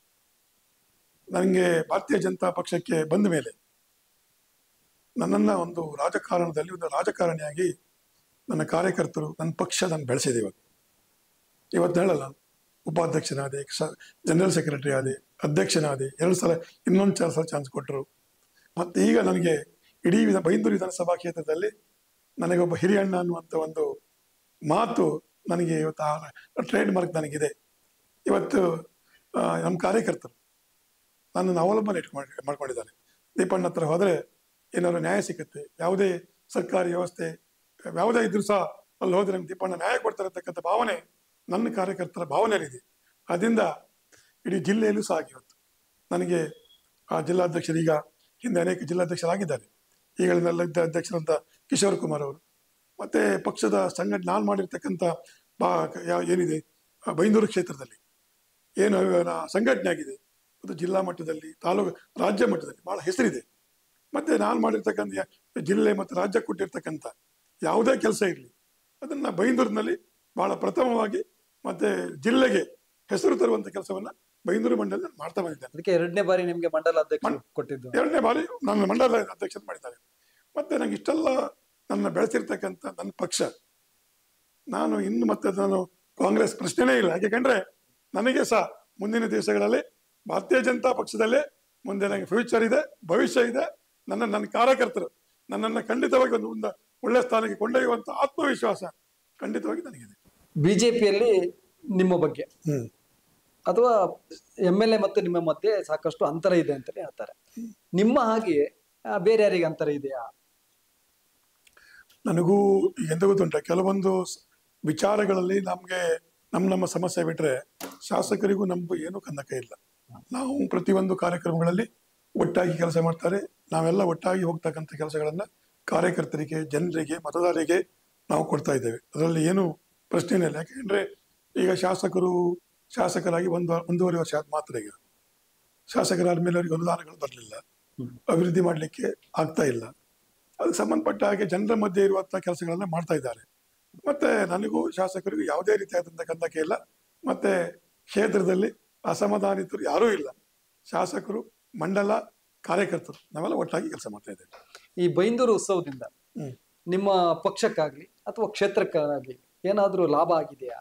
ನನಗೆ ಭಾರತೀಯ ಜನತಾ ಪಕ್ಷಕ್ಕೆ ಬಂದ ಮೇಲೆ ನನ್ನನ್ನ ಒಂದು ರಾಜಕಾರಣದಲ್ಲಿ ಒಂದು ರಾಜಕಾರಣಿಯಾಗಿ ನನ್ನ ಕಾರ್ಯಕರ್ತರು ನನ್ನ ಪಕ್ಷ ನಾನು ಬೆಳೆಸಿದೆ ಇವತ್ತು ಇವತ್ತು ಹೇಳಲ್ಲ ಉಪಾಧ್ಯಕ್ಷನಾದೆ ಸ- ಜನರಲ್ ಸೆಕ್ರೆಟರಿ ಆದೆ ಅಧ್ಯಕ್ಷನಾದೆ ಎರಡು ಸಲ ಇನ್ನೊಂದು चार ಸಲ ಚಾನ್ಸ್ ಕೊಟ್ಟರು ಮತ್ತೆ ಈಗ ನನಗೆ ಇಡೀ ವಿಧ ಬೈಂದೂರು ವಿಧಾನಸಭಾ ಕ್ಷೇತ್ರದಲ್ಲಿ ನನಗೊಬ್ಬ ಹಿರಿಯಣ್ಣ ಅನ್ನುವಂಥ ಒಂದು ಮಾತು ನನಗೆ ಇವತ್ತು ಟ್ರೇಡ್ ಮಾರ್ಕ್ ನನಗಿದೆ ಇವತ್ತು ಆ, ನಮ್ಮ ಕಾರ್ಯಕರ್ತರು ನನ್ನನ್ನು ಅವಲಂಬನೆ ಇಟ್ಕೊಂಡು ಮಾಡ್ಕೊಂಡಿದ್ದಾರೆ ದೀಪಣ್ಣ ಹತ್ರ ಹೋದರೆ ಏನಾದ್ರು ನ್ಯಾಯ ಸಿಗುತ್ತೆ ಯಾವುದೇ ಸರ್ಕಾರಿ ವ್ಯವಸ್ಥೆ ಯಾವುದೇ ಇದ್ರೂ ಸಹ ಅಲ್ಲಿ ಹೋದ್ರೆ ನಮ್ಗೆ ದೀಪಣ್ಣ ನ್ಯಾಯ ಕೊಡ್ತಾರೆ ಅಂತಕ್ಕಂಥ ಭಾವನೆ ನನ್ನ ಕಾರ್ಯಕರ್ತರ ಭಾವನೆಯಲ್ಲಿದೆ ಅದರಿಂದ ಇಡೀ ಜಿಲ್ಲೆಯಲ್ಲೂ ಸಹ ಆಗಿ ಇವತ್ತು ನನಗೆ ಆ ಜಿಲ್ಲಾಧ್ಯಕ್ಷರು ಈಗ ಹಿಂದೆ ಅನೇಕ ಜಿಲ್ಲಾಧ್ಯಕ್ಷರಾಗಿದ್ದಾರೆ ಈಗ ಇದ್ದ ಅಧ್ಯಕ್ಷರಂತ ಕಿಶೋರ್ ಕುಮಾರ್ ಅವರು ಮತ್ತೆ ಪಕ್ಷದ ಸಂಘಟನೆ ನಾನು ಮಾಡಿರ್ತಕ್ಕಂಥ ಬಾ ಯಾವ- ಏನಿದೆ ಆ ಬೈಂದೂರು ಕ್ಷೇತ್ರದಲ್ಲಿ ಏನು ಆ, ಸಂಘಟನೆ ಆಗಿದೆ ಅದು ಜಿಲ್ಲಾ ಮಟ್ಟದಲ್ಲಿ ತಾಲೂಕು ರಾಜ್ಯ ಮಟ್ಟದಲ್ಲಿ ಬಹಳ ಹೆಸರಿದೆ ಮತ್ತೆ ನಾನು ಮಾಡಿರ್ತಕ್ಕಂಥ ಯಾ- ಜಿಲ್ಲೆ ಮತ್ತು ರಾಜ್ಯ ಕೊಟ್ಟಿರ್ತಕ್ಕಂಥ ಯಾವುದೇ ಕೆಲಸ ಇರಲಿ ಅದನ್ನ ಬೈಂದೂರಿನಲ್ಲಿ ಬಹಳ ಪ್ರಥಮವಾಗಿ ಮತ್ತೆ ಜಿಲ್ಲೆಗೆ ಹೆಸರು ತರುವಂತ ಕೆಲಸವನ್ನ ಬೈಂದೂರು ಮಂಡಲ ಮಾಡ್ತಾ ಬಂದಿದ್ದೇನೆ ಅದಕ್ಕೆ ಎರಡನೇ ಬಾರಿ ನಿಮ್ಗೆ ಮಂಡಲ ಅಧ್ಯಕ್ಷ ಕೊಟ್ಟಿದ್ದು ಎರಡನೇ ಬಾರಿ ನನ್ನ ಮಂಡಲ ಅಧ್ಯಕ್ಷ ಮಾಡಿದ್ದಾರೆ ಮತ್ತೆ ನಂಗೆ ಇಷ್ಟೆಲ್ಲ ನನ್ನ ಬೆಳೆಸಿರ್ತಕ್ಕಂಥ ನನ್ನ ಪಕ್ಷ ನಾನು ಇನ್ನು ಮತ್ತೆ ನಾನು ಕಾಂಗ್ರೆಸ್ ಪ್ರಶ್ನೆನೇ ಇಲ್ಲ ಯಾಕೆಂದ್ರೆ ನನಗೆ ಸಹ ಮುಂದಿನ ದಿವಸಗಳಲ್ಲಿ ಭಾರತೀಯ ಜನತಾ ಪಕ್ಷದಲ್ಲೇ ಮುಂದೆ ನನಗೆ ಫ್ಯೂಚರ್ ಇದೆ ಭವಿಷ್ಯ ಇದೆ ನನ್ನ ನನ್ನ ಕಾರ್ಯಕರ್ತರು ನನ್ನನ್ನು ಖಂಡಿತವಾಗಿ ಒಂದು ಒಂದು ಒಳ್ಳೆ ಸ್ಥಾನಕ್ಕೆ ಕೊಂಡೊಯ್ಯುವಂತ ಆತ್ಮವಿಶ್ವಾಸ ಖಂಡಿತವಾಗಿ ನನಗಿದೆ ಬಿಜೆಪಿಯಲ್ಲಿ ನಿಮ್ಮ ಬಗ್ಗೆ ಹ್ಮ್ ಅಥವಾ ಎಂ ಎಲ್ ಎ ಮತ್ತು ನಿಮ್ಮ ಮಧ್ಯೆ ಸಾಕಷ್ಟು ಅಂತರ ಇದೆ ಅಂತಾನೆ ಹೇಳ್ತಾರೆ ನಿಮ್ಮ ಹಾಗೆ ಆ, ಬೇರೆ ಯಾರಿಗೆ ಅಂತರ ಇದೆಯಾ ನನಗೂ ಎಂತ ಗೊತ್ತುಂಟ ಕೆಲವೊಂದು ಸ್- ವಿಚಾರಗಳಲ್ಲಿ ನಮಗೆ ನಮ್ಮ ನಮ್ಮ ಸಮಸ್ಯೆ ಬಿಟ್ರೆ ಶಾಸಕರಿಗೂ ನಮಗೂ ಏನೂ ಕಂದಕ ಇಲ್ಲ ನಾವು ಪ್ರತಿಯೊಂದು ಕಾರ್ಯಕ್ರಮಗಳಲ್ಲಿ ಒಟ್ಟಾಗಿ ಕೆಲಸ ಮಾಡ್ತಾರೆ ನಾವೆಲ್ಲ ಒಟ್ಟಾಗಿ ಹೋಗ್ತಕ್ಕಂಥ ಕೆಲಸಗಳನ್ನ ಕಾರ್ಯಕರ್ತರಿಗೆ ಜನರಿಗೆ ಮತದಾರರಿಗೆ ನಾವು ಕೊಡ್ತಾ ಇದ್ದೇವೆ ಅದರಲ್ಲಿ ಏನು ಪ್ರಶ್ನೆನೇ ಇಲ್ಲ ಯಾಕೆಂದ್ರೆ ಈಗ ಶಾಸಕರು ಶಾಸಕರಾಗಿ ಒಂದು ಒಂದೂವರೆ ವರ್ಷ ಆದ ಮಾತ್ರ ಈಗ ಶಾಸಕರಾದ ಮೇಲೆ ಅವರಿಗೆ ಅನುದಾನಗಳು ಬರಲಿಲ್ಲ ಅಭಿವೃದ್ಧಿ ಮಾಡಲಿಕ್ಕೆ ಆಗ್ತಾ ಇಲ್ಲ ಅದಕ್ಕೆ ಸಂಬಂಧಪಟ್ಟ ಹಾಗೆ ಜನರ ಮಧ್ಯೆ ಇರುವಂತಹ ಕೆಲಸಗಳನ್ನ ಮಾಡ್ತಾ ಇದ್ದಾರೆ ಮತ್ತೆ ನನಗೂ ಶಾಸಕರಿಗೂ ಯಾವುದೇ ರೀತಿಯಾದಂಥ ಕಂದಕ ಇಲ್ಲ ಮತ್ತೆ ಕ್ಷೇತ್ರದಲ್ಲಿ ಅಸಮಾಧಾನಿತರು ಯಾರೂ ಇಲ್ಲ ಶಾಸಕರು ಮಂಡಲ ಕಾರ್ಯಕರ್ತರು ನಾವೆಲ್ಲ ಒಟ್ಟಾಗಿ ಕೆಲಸ ಮಾಡ್ತಾ ಇದ್ದೇವೆ ಈ ಬೈಂದೂರು ಉತ್ಸವದಿಂದ ಹ್ಮ್. ನಿಮ್ಮ ಪಕ್ಷಕ್ಕಾಗ್ಲಿ ಅಥವಾ ಕ್ಷೇತ್ರಕ್ಕಾಗ್ಲಿ ಏನಾದ್ರೂ ಲಾಭ ಆಗಿದೆಯಾ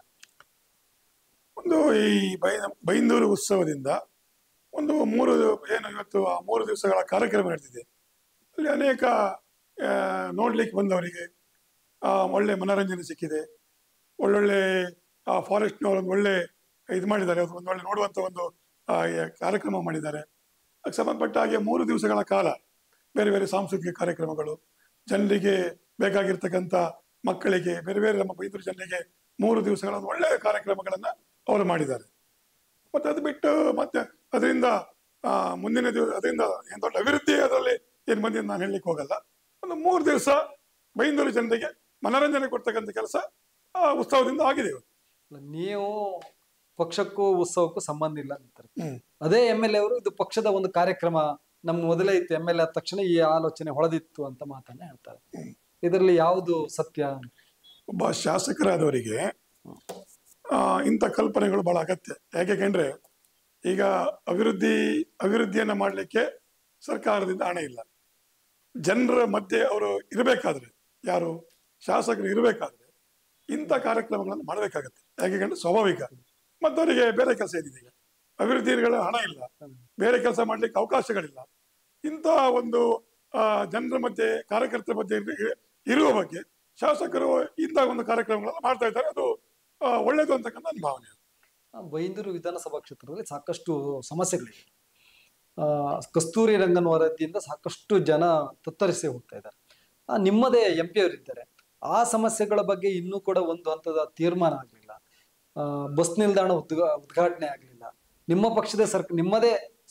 ಒಂದು ಈ ಬೈ ಬೈಂದೂರು ಉತ್ಸವದಿಂದ ಒಂದು ಮೂರು ಏನು ಇವತ್ತು ಆ ಮೂರು ದಿವಸಗಳ ಕಾರ್ಯಕ್ರಮ ನಡೆದಿದೆ ಅಲ್ಲಿ ಅನೇಕ ಆ, ನೋಡ್ಲಿಕ್ಕೆ ಬಂದವರಿಗೆ ಆ, ಒಳ್ಳೆ ಮನೋರಂಜನೆ ಸಿಕ್ಕಿದೆ ಒಳ್ಳೊಳ್ಳೆ ಆ ಫಾರೆಸ್ಟ್ನವರು ಒಂದು ಒಳ್ಳೆ ಇದು ಮಾಡಿದ್ದಾರೆ ಅದು ಒಂದು ಒಳ್ಳೆ ನೋಡುವಂತ ಒಂದು ಆ, ಈ ಕಾರ್ಯಕ್ರಮ ಮಾಡಿದ್ದಾರೆ ಅದಕ್ಕೆ ಸಂಬಂಧಪಟ್ಟ ಹಾಗೆ ಮೂರು ದಿವಸಗಳ ಕಾಲ ಬೇರೆ ಬೇರೆ ಸಾಂಸ್ಕೃತಿಕ ಕಾರ್ಯಕ್ರಮಗಳು ಜನರಿಗೆ ಬೇಕಾಗಿರ್ತಕ್ಕಂಥ ಮಕ್ಕಳಿಗೆ ಬೇರೆ ಬೇರೆ ನಮ್ಮ ಬೈದೂರು ಜನರಿಗೆ ಮೂರು ದಿವಸಗಳ ಒಂದು ಒಳ್ಳೆಯ ಕಾರ್ಯಕ್ರಮಗಳನ್ನ ಅವರು ಮಾಡಿದ್ದಾರೆ ಮತ್ತೆ ಅದು ಬಿಟ್ಟು ಮತ್ತೆ ಅದರಿಂದ ಆ, ಮುಂದಿನ ದಿವಸ ಅದರಿಂದ ಏನ್ ದೊಡ್ಡ ಅಭಿವೃದ್ಧಿ ಅದರಲ್ಲಿ ಏನ್ ಬಂದಿದೆ ನಾನು ಹೇಳಲಿಕ್ಕೆ ಹೋಗಲ್ಲ ಒಂದು ಮೂರು ದಿವಸ ಬೈಂದೂರು ಜನರಿಗೆ ಮನೋರಂಜನೆ ಕೊಡ್ತಕ್ಕಂಥ ಕೆಲಸ ಆ ಉತ್ಸವದಿಂದ ಆಗಿದೆ ಇವತ್ತು ನೀವು ಪಕ್ಷಕ್ಕೂ ಉತ್ಸವಕ್ಕೂ ಸಂಬಂಧ ಇಲ್ಲ ಅಂತಾರೆ ಹ್ಮ್. ಅದೇ ಎಂ ಎಲ್ ಎ ಅವರು ಇದು ಪಕ್ಷದ ಒಂದು ಕಾರ್ಯಕ್ರಮ ನಮ್ಮ ಮೊದಲೇ ಇತ್ತು ಎಂ ಎಲ್ ಎ ಆದ ತಕ್ಷಣ ಈ ಆಲೋಚನೆ ಹೊಳೆದಿತ್ತು ಅಂತ ಮಾತನ್ನ ಹೇಳ್ತಾರೆ ಇದರಲ್ಲಿ ಯಾವುದು ಸತ್ಯ ಒಬ್ಬ ಶಾಸಕರಾದವರಿಗೆ ಆ, ಇಂಥ ಕಲ್ಪನೆಗಳು ಬಹಳ ಅಗತ್ಯ ಯಾಕೆಂದ್ರೆ ಈಗ ಅಭಿವೃದ್ಧಿ ಅಭಿವೃದ್ಧಿಯನ್ನ ಮಾಡಲಿಕ್ಕೆ ಸರ್ಕಾರದಿಂದ ಹಣ ಇಲ್ಲ ಜನರ ಮಧ್ಯೆ ಅವರು ಇರಬೇಕಾದ್ರೆ ಯಾರು ಶಾಸಕರು ಇರಬೇಕಾದ್ರೆ ಇಂಥ ಕಾರ್ಯಕ್ರಮಗಳನ್ನು ಮಾಡಬೇಕಾಗತ್ತೆ ಯಾಕೆಂದ್ರೆ ಸ್ವಾಭಾವಿಕ ಮತ್ತವರಿಗೆ ಬೇರೆ ಕೆಲಸ ಏನಿದೆ ಈಗ ಅಭಿವೃದ್ಧಿಗಳ ಹಣ ಇಲ್ಲ ಬೇರೆ ಕೆಲಸ ಮಾಡ್ಲಿಕ್ಕೆ ಅವಕಾಶಗಳಿಲ್ಲ ಇಂಥ ಒಂದು ಆ, ಜನರ ಮಧ್ಯೆ ಕಾರ್ಯಕರ್ತರ ಮಧ್ಯೆ ಇರು- ಇರುವ ಬಗ್ಗೆ ಶಾಸಕರು ಇಂಥ ಒಂದು ಕಾರ್ಯಕ್ರಮಗಳನ್ನು ಮಾಡ್ತಾ ಇದ್ದಾರೆ ಅದು ಆ, ಒಳ್ಳೇದು ಅಂತಕ್ಕಂಥ ನನ್ನ ಭಾವನೆ ಆ, ಬೈಂದೂರು ವಿಧಾನಸಭಾ ಕ್ಷೇತ್ರದಲ್ಲಿ ಸಾಕಷ್ಟು ಸಮಸ್ಯೆಗಳಿವೆ ಆ, ಕಸ್ತೂರಿ ರಂಗನ್ ವರದಿಯಿಂದ ಸಾಕಷ್ಟು ಜನ ತತ್ತರಿಸಿ ಹೋಗ್ತಾ ಇದ್ದಾರೆ ಆ, ನಿಮ್ಮದೇ ಎಂ ಪಿ ಅವರಿದ್ದಾರೆ ಆ ಸಮಸ್ಯೆಗಳ ಬಗ್ಗೆ ಇನ್ನೂ ಕೂಡ ಒಂದು ಹಂತದ ತೀರ್ಮಾನ ಆಗಲಿಲ್ಲ ಬಸ್ ನಿಲ್ದಾಣ ಉದ್ಘಾ ಉದ್ಘಾಟನೆ ಆಗಲಿಲ್ಲ ನಿಮ್ಮ ಪಕ್ಷದ ಸರ್ಕ ನಿಮ್ಮದೇ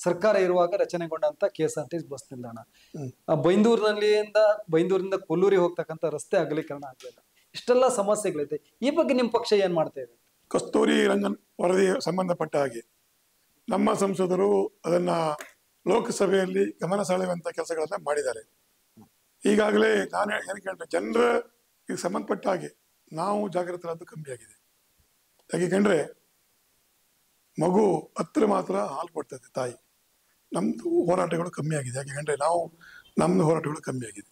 ಸರ್ಕಾರ ಇರುವಾಗ ರಚನೆಗೊಂಡಂತ K S R T bus ನಿಲ್ದಾಣ ಹ್ಮ್. ಆ ಬೈಂದೂರಿನಲ್ಲಿಂದ ಬೈಂದೂರಿಂದ ಕೊಲ್ಲೂರಿಗೆ ಹೋಗ್ತಕ್ಕಂಥ ರಸ್ತೆ ಅಗಲೀಕರಣ ಆಗಲಿಲ್ಲ ಇಷ್ಟೆಲ್ಲ ಸಮಸ್ಯೆಗಳಿದೆ ಈ ಬಗ್ಗೆ ನಿಮ್ಮ ಪಕ್ಷ ಏನ್ ಮಾಡ್ತಾ ಇದೆ ಕಸ್ತೂರಿ ರಂಗನ್ ವರದಿ ಸಂಬಂಧಪಟ್ಟ ಹಾಗೆ ನಮ್ಮ ಸಂಸದರು ಅದನ್ನ ಲೋಕಸಭೆಯಲ್ಲಿ ಗಮನ ಸೆಳೆಯುವಂತ ಕೆಲಸಗಳನ್ನ ಮಾಡಿದ್ದಾರೆ ಈಗಾಗಲೇ ನಾನು ಏನಕ್ಕೆ ಹೇಳಿದೆ ಜನರ ಇದಕ್ಕೆ ಸಂಬಂಧಪಟ್ಟ ಹಾಗೆ ನಾವು ಜಾಗೃತರಾದ್ದು ಕಮ್ಮಿ ಆಗಿದೆ ಯಾಕೆಂದ್ರೆ ಮಗು ಹತ್ರ ಮಾತ್ರ ಹಾಲು ಕೊಡ್ತದೆ ತಾಯಿ ನಮ್ದು ಹೋರಾಟಗಳು ಕಮ್ಮಿ ಆಗಿದೆ ಯಾಕೆಂದ್ರೆ ನಾವು ನಮ್ದು ಹೋರಾಟಗಳು ಕಮ್ಮಿ ಆಗಿದೆ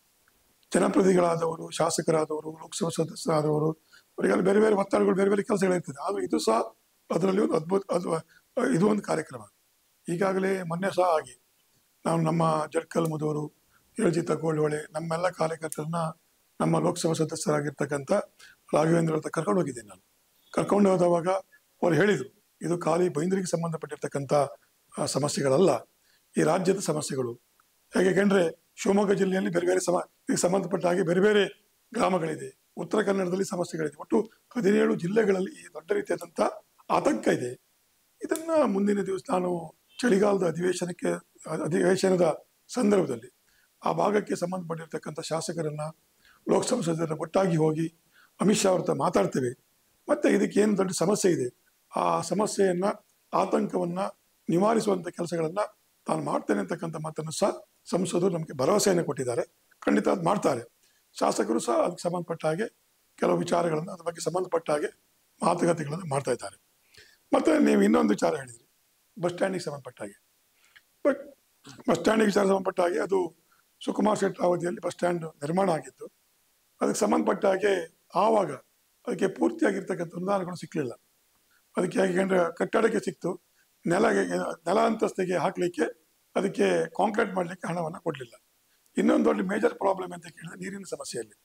ಜನಪ್ರತಿನಿಧಿಗಳಾದವರು ಶಾಸಕರಾದವರು ಲೋಕಸಭಾ ಸದಸ್ಯರಾದವರು ಅವರಿಗೆಲ್ಲ ಬೇರೆ ಬೇರೆ ಒತ್ತಡಗಳು ಬೇರೆ ಬೇರೆ ಕೆಲಸಗಳಿರ್ತದೆ ಆದ್ರೆ ಇದು ಸಹ ಅದರಲ್ಲಿ ಒಂದು ಅದ್ಭುತ ಅದು ಇದು ಒಂದು ಕಾರ್ಯಕ್ರಮ ಈಗಾಗಲೇ ಮೊನ್ನೆ ಸಹ ಆಗಿ ನಾವು ನಮ್ಮ ಜಡ್ಕಲ್ ಮುದವರು ಯೋಜಿತ ಗೋಲ್ವಳೆ ನಮ್ಮೆಲ್ಲ ಕಾರ್ಯಕರ್ತರನ್ನ ನಮ್ಮ ಲೋಕಸಭಾ ಸದಸ್ಯರಾಗಿರ್ತಕ್ಕಂಥ ರಾಘವೇಂದ್ರ ಹತ್ರ ಕರ್ಕೊಂಡು ಹೋಗಿದ್ದೀನಿ ನಾನು ಕರ್ಕೊಂಡು ಹೋದವಾಗ ಅವ್ರು ಹೇಳಿದರು ಇದು ಖಾಲಿ ಬೈಂದರಿಗೆ ಸಂಬಂಧಪಟ್ಟಿರ್ತಕ್ಕಂಥ ಆ, ಸಮಸ್ಯೆಗಳಲ್ಲ ಈ ರಾಜ್ಯದ ಸಮಸ್ಯೆಗಳು ಯಾಕೆಂದ್ರೆ ಶಿವಮೊಗ್ಗ ಜಿಲ್ಲೆಯಲ್ಲಿ ಬೇರೆ ಬೇರೆ ಸಮ ಇದಕ್ಕೆ ಸಂಬಂಧಪಟ್ಟ ಹಾಗೆ ಬೇರೆ ಬೇರೆ ಗ್ರಾಮಗಳಿದೆ ಉತ್ತರ ಕನ್ನಡದಲ್ಲಿ ಸಮಸ್ಯೆಗಳಿದೆ ಒಟ್ಟು ಹದಿನೇಳು ಜಿಲ್ಲೆಗಳಲ್ಲಿ ಈ ದೊಡ್ಡ ರೀತಿಯಾದಂಥ ಆತಂಕ ಇದೆ ಇದನ್ನ ಮುಂದಿನ ದಿವಸ ನಾನು ಚಳಿಗಾಲದ ಅಧಿವೇಶನಕ್ಕೆ ಅಧಿವೇಶನದ ಸಂದರ್ಭದಲ್ಲಿ ಆ ಭಾಗಕ್ಕೆ ಸಂಬಂಧಪಟ್ಟಿರ್ತಕ್ಕಂಥ ಶಾಸಕರನ್ನ ಲೋಕಸಭಾ ಸದಸ್ಯರನ್ನ ಒಟ್ಟಾಗಿ ಹೋಗಿ ಅಮಿತ್ ಶಾ ಅವ್ರ ಹತ್ರ ಮಾತಾಡ್ತೇವೆ ಮತ್ತೆ ಇದಕ್ಕೆ ಏನು ದೊಡ್ಡ ಸಮಸ್ಯೆ ಇದೆ ಆ ಸಮಸ್ಯೆಯನ್ನ ಆತಂಕವನ್ನ ನಿವಾರಿಸುವಂತ ಕೆಲಸಗಳನ್ನ ತಾನು ಮಾಡ್ತೇನೆ ಅಂತಕ್ಕಂಥ ಮಾತನ್ನು ಸಹ ಸಂಸದರು ನಮಗೆ ಭರವಸೆಯನ್ನು ಕೊಟ್ಟಿದ್ದಾರೆ ಖಂಡಿತ ಅದು ಮಾಡ್ತಾರೆ ಶಾಸಕರು ಸಹ ಅದಕ್ಕೆ ಸಂಬಂಧಪಟ್ಟ ಹಾಗೆ ಕೆಲವು ವಿಚಾರಗಳನ್ನು ಅದ್ರ ಬಗ್ಗೆ ಸಂಬಂಧಪಟ್ಟ ಹಾಗೆ ಮಾತುಕತೆಗಳನ್ನು ಮಾಡ್ತಾ ಇದ್ದಾರೆ ಮತ್ತೆ ನೀವು ಇನ್ನೊಂದು ವಿಚಾರ ಹೇಳಿದ್ರಿ ಬಸ್ ಸ್ಟ್ಯಾಂಡಿಗೆ ಸಂಬಂಧಪಟ್ಟ ಹಾಗೆ ಬಟ್ ಬಸ್ ಸ್ಟ್ಯಾಂಡಿಗೆ ವಿಚಾರ ಸಂಬಂಧಪಟ್ಟ ಹಾಗೆ ಅದು ಸುಕುಮಾರ್ ಶೆಟ್ಟಿ ಅವಧಿಯಲ್ಲಿ ಬಸ್ ಸ್ಟ್ಯಾಂಡ್ ನಿರ್ಮಾಣ ಆಗಿತ್ತು ಅದಕ್ಕೆ ಸಂಬಂಧಪಟ್ಟ ಹಾಗೆ ಆವಾಗ ಅದಕ್ಕೆ ಪೂರ್ತಿಯಾಗಿರ್ತಕ್ಕಂಥ ಅನುದಾನಗಳು ಸಿಕ್ಕಲಿಲ್ಲ ಅದಕ್ಕೆ ಯಾಕೆಂದ್ರೆ ಕಟ್ಟಡಕ್ಕೆ ಸಿಕ್ತು ನೆಲ ನೆಲ ಅಂತಸ್ತಿಗೆ ಹಾಕ್ಲಿಕ್ಕೆ ಅದಕ್ಕೆ ಕಾಂಕ್ರೀಟ್ ಮಾಡಲಿಕ್ಕೆ ಹಣವನ್ನು ಕೊಡಲಿಲ್ಲ ಇನ್ನೊಂದು ದೊಡ್ಡ ಮೇಜರ್ ಪ್ರಾಬ್ಲಮ್ ಅಂತ ಕೇಳಿದ್ರೆ ನೀರಿನ ಸಮಸ್ಯೆಯಲ್ಲಿ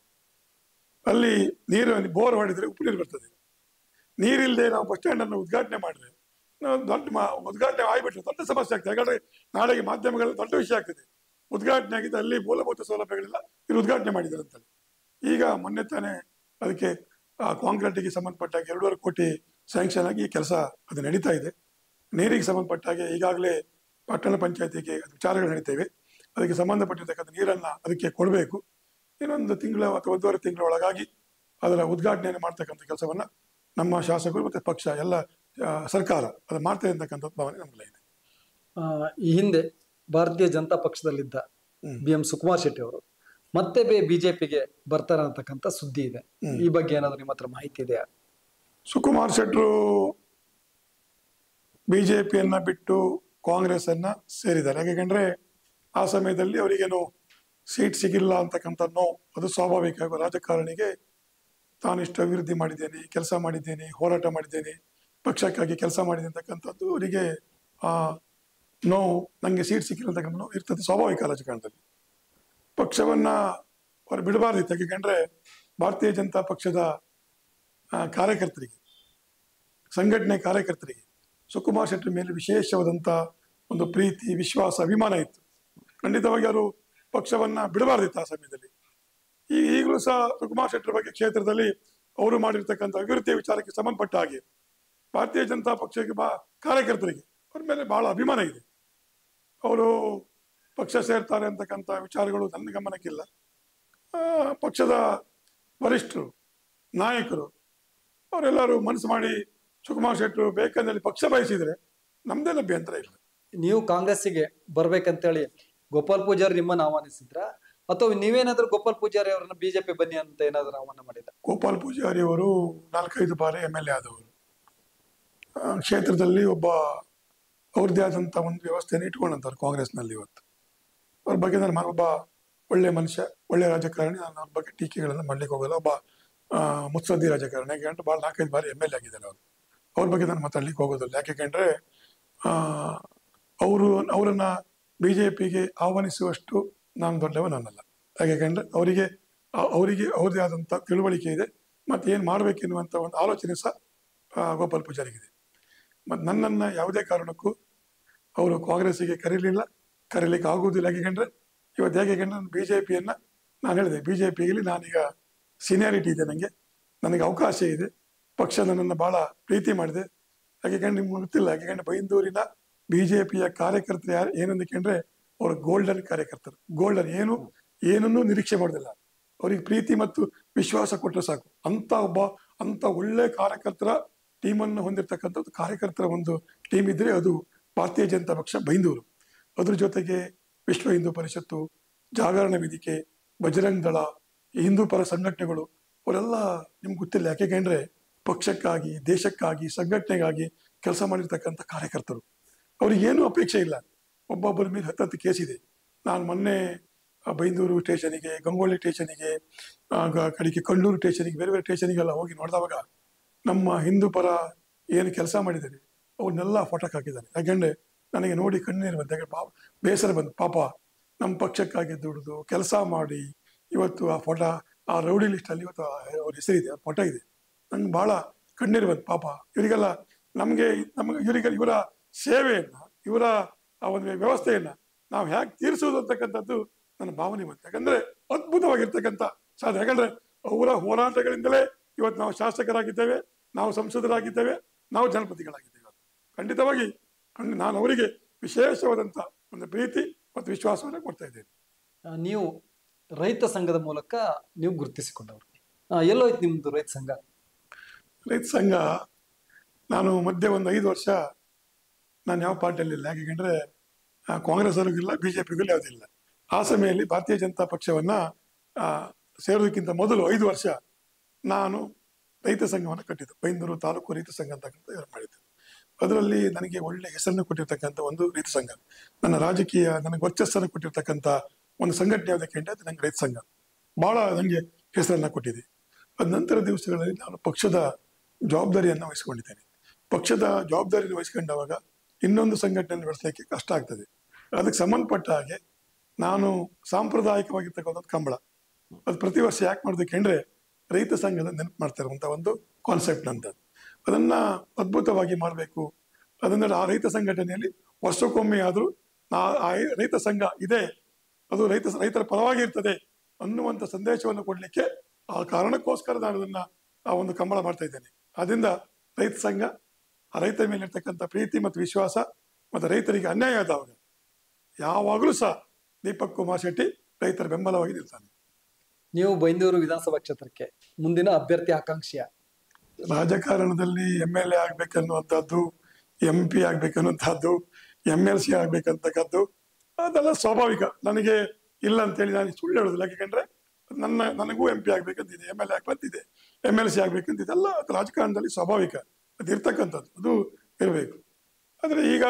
ಅಲ್ಲಿ ನೀರು ಬೋರ್ ಹೊಡೆದ್ರೆ ಉಪ್ಪು ನೀರು ಬರ್ತದೆ ನೀರಿಲ್ಲದೆ ನಾವು ಬಸ್ ಸ್ಟ್ಯಾಂಡ್ ಅನ್ನು ಉದ್ಘಾಟನೆ ಮಾಡಿದ್ರೆ ನಾವು ದೊಡ್ಡ ಮಾ- ಉದ್ಘಾಟನೆ ಆಗಿಬಿಟ್ರೆ ದೊಡ್ಡ ಸಮಸ್ಯೆ ಆಗ್ತದೆ ಯಾಕಂದ್ರೆ ನಾಳೆಗೆ ಮಾಧ್ಯಮಗಳಲ್ಲಿ ದೊಡ್ಡ ವಿಷಯ ಆಗ್ತದೆ ಉದ್ಘಾಟನೆ ಆಗಿದ್ದು ಅಲ್ಲಿ ಮೂಲಭೂತ ಸೌಲಭ್ಯಗಳಿಲ್ಲ ಇದು ಉದ್ಘಾಟನೆ ಮಾಡಿದ್ದಾರೆ ಅಂತೇಳಿ ಈಗ ಮೊನ್ನೆ ತಾನೇ ಅದಕ್ಕೆ ಕಾಂಕ್ರೀಟಿಗೆ ಸಂಬಂಧಪಟ್ಟ ಹಾಗೆ ಎರಡೂವರೆ ಕೋಟಿ ಸ್ಯಾಂಕ್ಷನ್ ಆಗಿ ಕೆಲಸ ಅದು ನಡೀತಾ ಇದೆ ನೀರಿಗೆ ಸಂಬಂಧಪಟ್ಟ ಹಾಗೆ ಈಗಾಗಲೇ ಪಟ್ಟಣ ಪಂಚಾಯತಿಗೆ ವಿಚಾರಗಳು ನಡೀತೇವೆ ಅದಕ್ಕೆ ಸಂಬಂಧಪಟ್ಟಿರ್ತಕ್ಕಂಥ ನೀರನ್ನ ಅದಕ್ಕೆ ಕೊಡಬೇಕು ಇನ್ನೊಂದು ತಿಂಗಳ ಅಥವಾ ಒಂದೂವರೆ ತಿಂಗಳ ಒಳಗಾಗಿ ಅದರ ಉದ್ಘಾಟನೆಯನ್ನು ಮಾಡ್ತಕ್ಕಂಥ ಕೆಲಸವನ್ನ ನಮ್ಮ ಶಾಸಕರು ಮತ್ತೆ ಪಕ್ಷ ಎಲ್ಲ ಆ, ಸರ್ಕಾರ ಅದು ಮಾಡ್ತಾ ಇರ್ತಕ್ಕಂಥ ಭಾವನೆ ನಮ್ಗೆಲ್ಲ ಇದೆ ಆ, ಈ ಹಿಂದೆ ಭಾರತೀಯ ಜನತಾ ಪಕ್ಷದಲ್ಲಿದ್ದ ಹ್ಮ್. ಬಿ ಎಂ ಸುಕುಮಾರ್ ಶೆಟ್ಟಿ ಅವರು ಮತ್ತೆ ಬೇ ಬಿಜೆಪಿಗೆ ಬರ್ತಾರ ಅಂತಕ್ಕಂಥ ಸುದ್ದಿ ಇದೆ ಹ್ಮ್. ಈ ಬಗ್ಗೆ ಏನಾದ್ರು ನಿಮ್ಮ ಹತ್ರ ಮಾಹಿತಿ ಇದೆಯಾ ಸುಕುಮಾರ್ ಶೆಟ್ರು ಬಿಜೆಪಿಯನ್ನ ಬಿಟ್ಟು ಕಾಂಗ್ರೆಸ್ ಅನ್ನ ಸೇರಿದ್ದಾರೆ ಯಾಕೆಂದ್ರೆ ಆ ಸಮಯದಲ್ಲಿ ಅವರಿಗೇನು ಸೀಟ್ ಸಿಗಿಲ್ಲ ಅಂತಕ್ಕಂಥ ನೋವು ಅದು ಸ್ವಾಭಾವಿಕ ಒಬ್ಬ ರಾಜಕಾರಣಿಗೆ ತಾನಿಷ್ಟು ಅಭಿವೃದ್ಧಿ ಮಾಡಿದ್ದೇನೆ ಕೆಲಸ ಮಾಡಿದ್ದೇನೆ ಹೋರಾಟ ಮಾಡಿದ್ದೇನೆ ಪಕ್ಷಕ್ಕಾಗಿ ಕೆಲಸ ಮಾಡಿದೆ ಅಂತಕ್ಕಂಥದ್ದು ಅವರಿಗೆ ಆ ನೋವು ನನಗೆ ಸೀಟ್ ಸಿಕ್ಕಿಲ್ಲ ಅಂತಕ್ಕಂಥ ನೋವು ಇರ್ತದೆ ಸ್ವಾಭಾವಿಕ ರಾಜಕಾರಣದಲ್ಲಿ ಪಕ್ಷವನ್ನ ಅವ್ರು ಬಿಡಬಾರ್ದಿತ್ತು ಯಾಕೆಂದ್ರೆ ಭಾರತೀಯ ಜನತಾ ಪಕ್ಷದ ಆ, ಕಾರ್ಯಕರ್ತರಿಗೆ ಸಂಘಟನೆ ಕಾರ್ಯಕರ್ತರಿಗೆ ಸುಕುಮಾರ್ ಶೆಟ್ಟಿ ಮೇಲೆ ವಿಶೇಷವಾದಂಥ ಒಂದು ಪ್ರೀತಿ ವಿಶ್ವಾಸ ಅಭಿಮಾನ ಇತ್ತು ಖಂಡಿತವಾಗಿ ಅವರು ಪಕ್ಷವನ್ನ ಬಿಡಬಾರ್ದಿತ್ತು ಆ ಸಮಯದಲ್ಲಿ ಈ ಈಗಲೂ ಸಹ ಸುಕುಮಾರ್ ಶೆಟ್ಟರ್ ಬಗ್ಗೆ ಕ್ಷೇತ್ರದಲ್ಲಿ ಅವರು ಮಾಡಿರ್ತಕ್ಕಂಥ ಅಭಿವೃದ್ಧಿಯ ವಿಚಾರಕ್ಕೆ ಸಂಬಂಧಪಟ್ಟ ಹಾಗೆ ಭಾರತೀಯ ಜನತಾ ಪಕ್ಷಕ್ಕೆ ಬಾ ಕಾರ್ಯಕರ್ತರಿಗೆ ಅವ್ರ ಮೇಲೆ ಬಹಳ ಅಭಿಮಾನ ಇದೆ ಅವರು ಪಕ್ಷ ಸೇರ್ತಾರೆ ಅಂತಕ್ಕಂಥ ವಿಚಾರಗಳು ನನ್ನ ಗಮನಕ್ಕಿಲ್ಲ ಆ, ಪಕ್ಷದ ವರಿಷ್ಠರು ನಾಯಕರು ಅವರೆಲ್ಲರೂ ಮನಸ್ಸು ಮಾಡಿ ಸುಕುಮಾರ್ ಶೆಟ್ಟರು ಬೇಕಂದಲ್ಲಿ ಪಕ್ಷ ಬಯಸಿದ್ರೆ ನಮ್ದೇನು ಅಭ್ಯಂತರ ಇಲ್ಲ ನೀವು ಕಾಂಗ್ರೆಸ್ಸಿಗೆ ಬರ್ಬೇಕಂತೇಳಿ ಗೋಪಾಲ್ ಪೂಜಾರಿ ನಿಮ್ಮನ್ನ ಆಹ್ವಾನಿಸಿದ್ರ ಅಥವಾ ನೀವೇನಾದ್ರೂ ಗೋಪಾಲ್ ಪೂಜಾರಿ ಅವರನ್ನ ಬಿಜೆಪಿ ಬನ್ನಿ ಅಂತ ಏನಾದ್ರು ಆಹ್ವಾನ ಮಾಡಿದ್ರ ಗೋಪಾಲ್ ಪೂಜಾರಿ ಅವರು ನಾಲ್ಕೈದು ಬಾರಿ ಎಮ್ ಎಲ್ ಎ ಆದವರು ಆ, ಕ್ಷೇತ್ರದಲ್ಲಿ ಒಬ್ಬ ಅವ್ರದ್ದೇ ಆದಂಥ ಒಂದು ವ್ಯವಸ್ಥೆಯನ್ನು ಇಟ್ಕೊಂಡಂತಾರೆ ಕಾಂಗ್ರೆಸ್ನಲ್ಲಿ ಇವತ್ತು ಅವ್ರ ಬಗ್ಗೆ ನಾನು ಮ- ಒಬ್ಬ ಒಳ್ಳೆ ಮನುಷ್ಯ ಒಳ್ಳೆ ರಾಜಕಾರಣಿ ನಾನು ಅವ್ರ ಬಗ್ಗೆ ಟೀಕೆಗಳನ್ನು ಮಾಡ್ಲಿಕ್ಕೆ ಹೋಗಲ್ಲ ಒಬ್ಬ ಆ, ಮುತ್ಸದ್ದಿ ರಾಜಕಾರಣಿ ಯಾಕೆಂದ್ರೆ ಭಾಳ ನಾಲ್ಕೈದು ಬಾರಿ ಎಮ್ ಎಲ್ ಎ ಆಗಿದ್ದಾರೆ ಅವರು ಅವ್ರ ಬಗ್ಗೆ ನಾನು ಮಾತಾಡ್ಲಿಕ್ಕೆ ಹೋಗೋದಿಲ್ಲ ಯಾಕೆಂದ್ರೆ ಆ, ಅವರು ಅವರನ್ನ ಬಿ ಜೆ ಪಿಗೆ ಆಹ್ವಾನಿಸುವಷ್ಟು ನಾನು ದೊಡ್ಡವನಲ್ಲ ಯಾಕೆಂದ್ರೆ ಅವರಿಗೆ ಆ- ಅವರಿಗೆ ಅವ್ರದ್ದೇ ಆದಂಥ ತಿಳುವಳಿಕೆ ಇದೆ ಮತ್ತೆ ಏನು ಮಾಡಬೇಕೆನ್ನುವಂಥ ಒಂದು ಆಲೋಚನೆ ಸಹ ಆ, ಗೋಪಾಲ್ ಪೂಜಾರಿಗಿದೆ ಮತ್ತು ನನ್ನನ್ನು ಯಾವುದೇ ಕಾರಣಕ್ಕೂ ಅವರು ಕಾಂಗ್ರೆಸ್ಸಿಗೆ ಕರೀಲಿಲ್ಲ ಕರೀಲಿಕ್ಕೆ ಆಗುವುದಿಲ್ಲ ಯಾಕೆಂದ್ರೆ ಇವತ್ತು ಹೇಗೆ ನಾನು ಬಿ ಜೆ ಪಿಯನ್ನು ನಾನು ಹೇಳಿದೆ ಬಿ ಜೆ ಪಿಯಲ್ಲಿ ನಾನೀಗ ಸೀನಿಯಾರಿಟಿ ಇದೆ ನನಗೆ ನನಗೆ ಅವಕಾಶ ಇದೆ ಪಕ್ಷ ನನ್ನನ್ನು ಭಾಳ ಪ್ರೀತಿ ಮಾಡಿದೆ ಯಾಕೆಂದ್ರೆ ನಿಮ್ಗೆ ಗೊತ್ತಿಲ್ಲ ಯಾಕೆಂದ್ರೆ ಬೈಂದೂರಿನ ಬಿಜೆಪಿಯ ಕಾರ್ಯಕರ್ತರು ಯಾರು ಏನಂದ್ರೆ ಅವರು ಗೋಲ್ಡನ್ ಕಾರ್ಯಕರ್ತರು ಗೋಲ್ಡನ್ ಏನು ಏನನ್ನೂ ನಿರೀಕ್ಷೆ ಮಾಡೋದಿಲ್ಲ ಅವ್ರಿಗೆ ಪ್ರೀತಿ ಮತ್ತು ವಿಶ್ವಾಸ ಕೊಟ್ಟರೆ ಸಾಕು ಅಂತ ಒಬ್ಬ ಅಂತ ಒಳ್ಳೆ ಕಾರ್ಯಕರ್ತರ ಟೀಮನ್ನು ಹೊಂದಿರತಕ್ಕಂಥದ್ದು ಕಾರ್ಯಕರ್ತರ ಒಂದು ಟೀಮ್ ಇದ್ರೆ ಅದು ಭಾರತೀಯ ಜನತಾ ಪಕ್ಷ ಬೈಂದೂರು ಅದ್ರ ಜೊತೆಗೆ ವಿಶ್ವ ಹಿಂದೂ ಪರಿಷತ್ತು ಜಾಗರಣ ವೇದಿಕೆ ಬಜರಂಗ್ ದಳ ಈ ಹಿಂದೂ ಪರ ಸಂಘಟನೆಗಳು ಅವರೆಲ್ಲ ನಿಮ್ಗೆ ಗೊತ್ತಿಲ್ಲ ಯಾಕೆಂದ್ರೆ ಪಕ್ಷಕ್ಕಾಗಿ ದೇಶಕ್ಕಾಗಿ ಸಂಘಟನೆಗಾಗಿ ಕೆಲಸ ಮಾಡಿರ್ತಕ್ಕಂಥ ಕಾರ್ಯಕರ್ತರು ಅವ್ರಿಗೆ ಏನೂ ಅಪೇಕ್ಷೆ ಇಲ್ಲ ಒಬ್ಬೊಬ್ಬರ ಮೇಲೆ ಹತ್ತತ್ತು ಕೇಸ್ ಇದೆ ನಾನು ಮೊನ್ನೆ ಆ, ಬೈಂದೂರು ಸ್ಟೇಷನಿಗೆ ಗಂಗೊಳ್ಳಿ ಸ್ಟೇಷನಿಗೆ ಆ, ಗ- ಕಡೆಗೆ ಕಣ್ಣೂರು ಸ್ಟೇಷನಿಗೆ ಬೇರೆ ಬೇರೆ ಸ್ಟೇಷನಿಗೆಲ್ಲ ಹೋಗಿ ನೋಡಿದವಾಗ ನಮ್ಮ ಹಿಂದೂ ಪರ ಏನು ಕೆಲಸ ಮಾಡಿದ್ದಾರೆ ಅವನ್ನೆಲ್ಲ ಫೋಟೋಕ್ ಹಾಕಿದ್ದಾರೆ ಯಾಕೆಂದ್ರೆ ನನಗೆ ನೋಡಿ ಕಣ್ಣೀರು ಬಂತು ಯಾಕಂದ್ರೆ ಪಾಪ ಬೇಸರ ಬಂತು ಪಾಪ ನಮ್ಮ ಪಕ್ಷಕ್ಕಾಗಿ ದುಡಿದು ಕೆಲಸ ಮಾಡಿ ಇವತ್ತು ಆ ಫೋಟೋ ಆ ರೌಡಿ ಲಿಸ್ಟಲ್ಲಿ ಇವತ್ತು ಆ- ಅವ್ರ ಹೆಸರಿದೆ ಆ ಫೋಟೋ ಇದೆ ನಂಗೆ ಬಹಳ ಕಣ್ಣೀರು ಬಂತು ಪಾಪ ಇವರಿಗೆಲ್ಲ ನಮಗೆ ನಮಗೆ ಇವರಿಗೆ ಇವರ ಸೇವೆಯನ್ನ ಇವರ ಆ ಒಂದು ವ್ಯವಸ್ಥೆಯನ್ನ ನಾವು ಹೇಗೆ ತೀರಿಸೋದು ಅಂತಕ್ಕಂಥದ್ದು ನನ್ನ ಭಾವನೆ ಬಂತು ಯಾಕಂದ್ರೆ ಅದ್ಭುತವಾಗಿರ್ತಕ್ಕಂಥ ಸಾಧನೆ ಯಾಕಂದ್ರೆ ಅವರ ಹೋರಾಟಗಳಿಂದಲೇ ಇವತ್ತು ನಾವು ಶಾಸಕರಾಗಿದ್ದೇವೆ ನಾವು ಸಂಸದರಾಗಿದ್ದೇವೆ ನಾವು ಜನಪ್ರತಿಗಳಾಗಿದ್ದೇವೆ ಖಂಡಿತವಾಗಿ ಖಂಡ್- ನಾನು ಅವರಿಗೆ ವಿಶೇಷವಾದಂಥ ಒಂದು ಪ್ರೀತಿ ಮತ್ತು ವಿಶ್ವಾಸವನ್ನು ಕೊಡ್ತಾ ಇದ್ದೇನೆ ಆ, ನೀವು ರೈತ ಸಂಘದ ಮೂಲಕ ನೀವು ಗುರುತಿಸಿಕೊಂಡವರು ಆ, ಎಲ್ಲೋಯ್ತು ನಿಮ್ದು ರೈತ ಸಂಘ ರೈತ ಸಂಘ ನಾನು ಮಧ್ಯೆ ಒಂದು ಐದು ವರ್ಷ ನಾನು ಯಾವ ಪಾರ್ಟಿಯಲ್ಲಿ ಇಲ್ಲ ಯಾಕೆಂದ್ರೆ ಆ, ಕಾಂಗ್ರೆಸ್ ಅವ್ರಿಗಿಲ್ಲ ಬಿ ಜೆ ಪಿಗೂ ಯಾವುದಿಲ್ಲ ಆ ಸಮಯದಲ್ಲಿ ಭಾರತೀಯ ಜನತಾ ಪಕ್ಷವನ್ನ ಆ, ಸೇರೋದಕ್ಕಿಂತ ಮೊದಲು ಐದು ವರ್ಷ ನಾನು ರೈತ ಸಂಘವನ್ನು ಕಟ್ಟಿದ್ದು ಬೈಂದೂರು ತಾಲೂಕು ರೈತ ಸಂಘ ಅಂತಕ್ಕಂಥ ಇವ್ರು ಮಾಡಿದ್ದು ಅದರಲ್ಲಿ ನನಗೆ ಒಳ್ಳೆ ಹೆಸರನ್ನು ಕೊಟ್ಟಿರ್ತಕ್ಕಂಥ ಒಂದು ರೈತ ಸಂಘ ನನ್ನ ರಾಜಕೀಯ ನನಗೆ ವರ್ಚಸ್ಸನ್ನು ಕೊಟ್ಟಿರ್ತಕ್ಕಂಥ ಒಂದು ಸಂಘಟನೆ ಯಾವುದಕ್ಕೆ ಅಂದ್ರೆ ಅದು ನಂಗೆ ರೈತ ಸಂಘ ಬಹಳ ನನಗೆ ಹೆಸರನ್ನ ಕೊಟ್ಟಿದೆ ಅದ ನಂತರ ದಿವಸಗಳಲ್ಲಿ ನಾನು ಪಕ್ಷದ ಜವಾಬ್ದಾರಿಯನ್ನು ವಹಿಸಿಕೊಂಡಿದ್ದೇನೆ ಪಕ್ಷದ ಜವಾಬ್ದಾರಿಯನ್ನು ವಹಿಸ್ಕೊಂಡಾಗ ಇನ್ನೊಂದು ಸಂಘಟನೆಯನ್ನು ಬೆಳೆಸಲಿಕ್ಕೆ ಕಷ್ಟ ಆಗ್ತದೆ ಅದಕ್ಕೆ ಸಂಬಂಧಪಟ್ಟ ಹಾಗೆ ನಾನು ಸಾಂಪ್ರದಾಯಿಕವಾಗಿರ್ತಕ್ಕಂಥ ಕಂಬಳ ಅದು ಪ್ರತಿ ವರ್ಷ ಯಾಕೆ ಮಾಡೋದಕ್ಕೆ ಅಂದ್ರೆ ರೈತ ಸಂಘದ ನೆನಪು ಮಾಡ್ತಾ ಇರುವಂತ ಒಂದು ಕಾನ್ಸೆಪ್ಟ್ ನಂತದ್ದು ಅದನ್ನ ಅದ್ಭುತವಾಗಿ ಮಾಡಬೇಕು ಅದನ್ನ ಆ ರೈತ ಸಂಘಟನೆಯಲ್ಲಿ ವರ್ಷಕ್ಕೊಮ್ಮೆ ಆದರೂ ಆ ರೈತ ಸಂಘ ಇದೆ ಅದು ರೈತ ರೈತರ ಪರವಾಗಿ ಇರ್ತದೆ ಅನ್ನುವಂಥ ಸಂದೇಶವನ್ನು ಕೊಡ್ಲಿಕ್ಕೆ ಆ ಕಾರಣಕ್ಕೋಸ್ಕರ ನಾನು ಅದನ್ನ ಆ ಒಂದು ಕಂಬಳ ಮಾಡ್ತಾ ಇದ್ದೇನೆ ಅದರಿಂದ ರೈತ ಸಂಘ ಆ ರೈತರ ಮೇಲೆ ಇರ್ತಕ್ಕಂಥ ಪ್ರೀತಿ ಮತ್ತು ವಿಶ್ವಾಸ ಮತ್ತು ರೈತರಿಗೆ ಅನ್ಯಾಯ ಆದವಾಗ ಯಾವಾಗಲೂ ಸಹ ದೀಪಕ್ ಕುಮಾರ್ ಶೆಟ್ಟಿ ರೈತರ ಬೆಂಬಲವಾಗಿ ನಿಲ್ತಾನೆ ನೀವು ಬೈಂದೂರು ವಿಧಾನಸಭಾ ಕ್ಷೇತ್ರಕ್ಕೆ ಮುಂದಿನ ಅಭ್ಯರ್ಥಿ ಆಕಾಂಕ್ಷಿಯ ರಾಜಕಾರಣದಲ್ಲಿ ಎಮ್ ಎಲ್ ಎ ಆಗ್ಬೇಕನ್ನುವಂಥದ್ದು ಎಂ ಪಿ ಆಗ್ಬೇಕನ್ನುವಂಥದ್ದು ಎಮ್ ಎಲ್ ಸಿ ಆಗ್ಬೇಕಂತಕ್ಕದ್ದು ಅದೆಲ್ಲ ಸ್ವಾಭಾವಿಕ ನನಗೆ ಇಲ್ಲ ಅಂತೇಳಿ ನಾನು ಸುಳ್ಳು ಹೇಳೋದಿಲ್ಲ ಯಾಕೆಂದ್ರೆ ನನ್ನ ನನಗೂ ಎಂ ಪಿ ಆಗ್ಬೇಕಂತಿದೆ ಎಮ್ ಎಲ್ ಎ ಆಗ್ಬೇಕಂತಿದೆ ಎಮ್ ಎಲ್ ಸಿ ಆಗ್ಬೇಕಂತಿದೆ ಎಲ್ಲ ಅದು ರಾಜಕಾರಣದಲ್ಲಿ ಸ್ವಾಭಾವಿಕ ಅದು ಇರ್ತಕ್ಕಂಥದ್ದು ಅದು ಇರಬೇಕು ಆದರೆ ಈಗ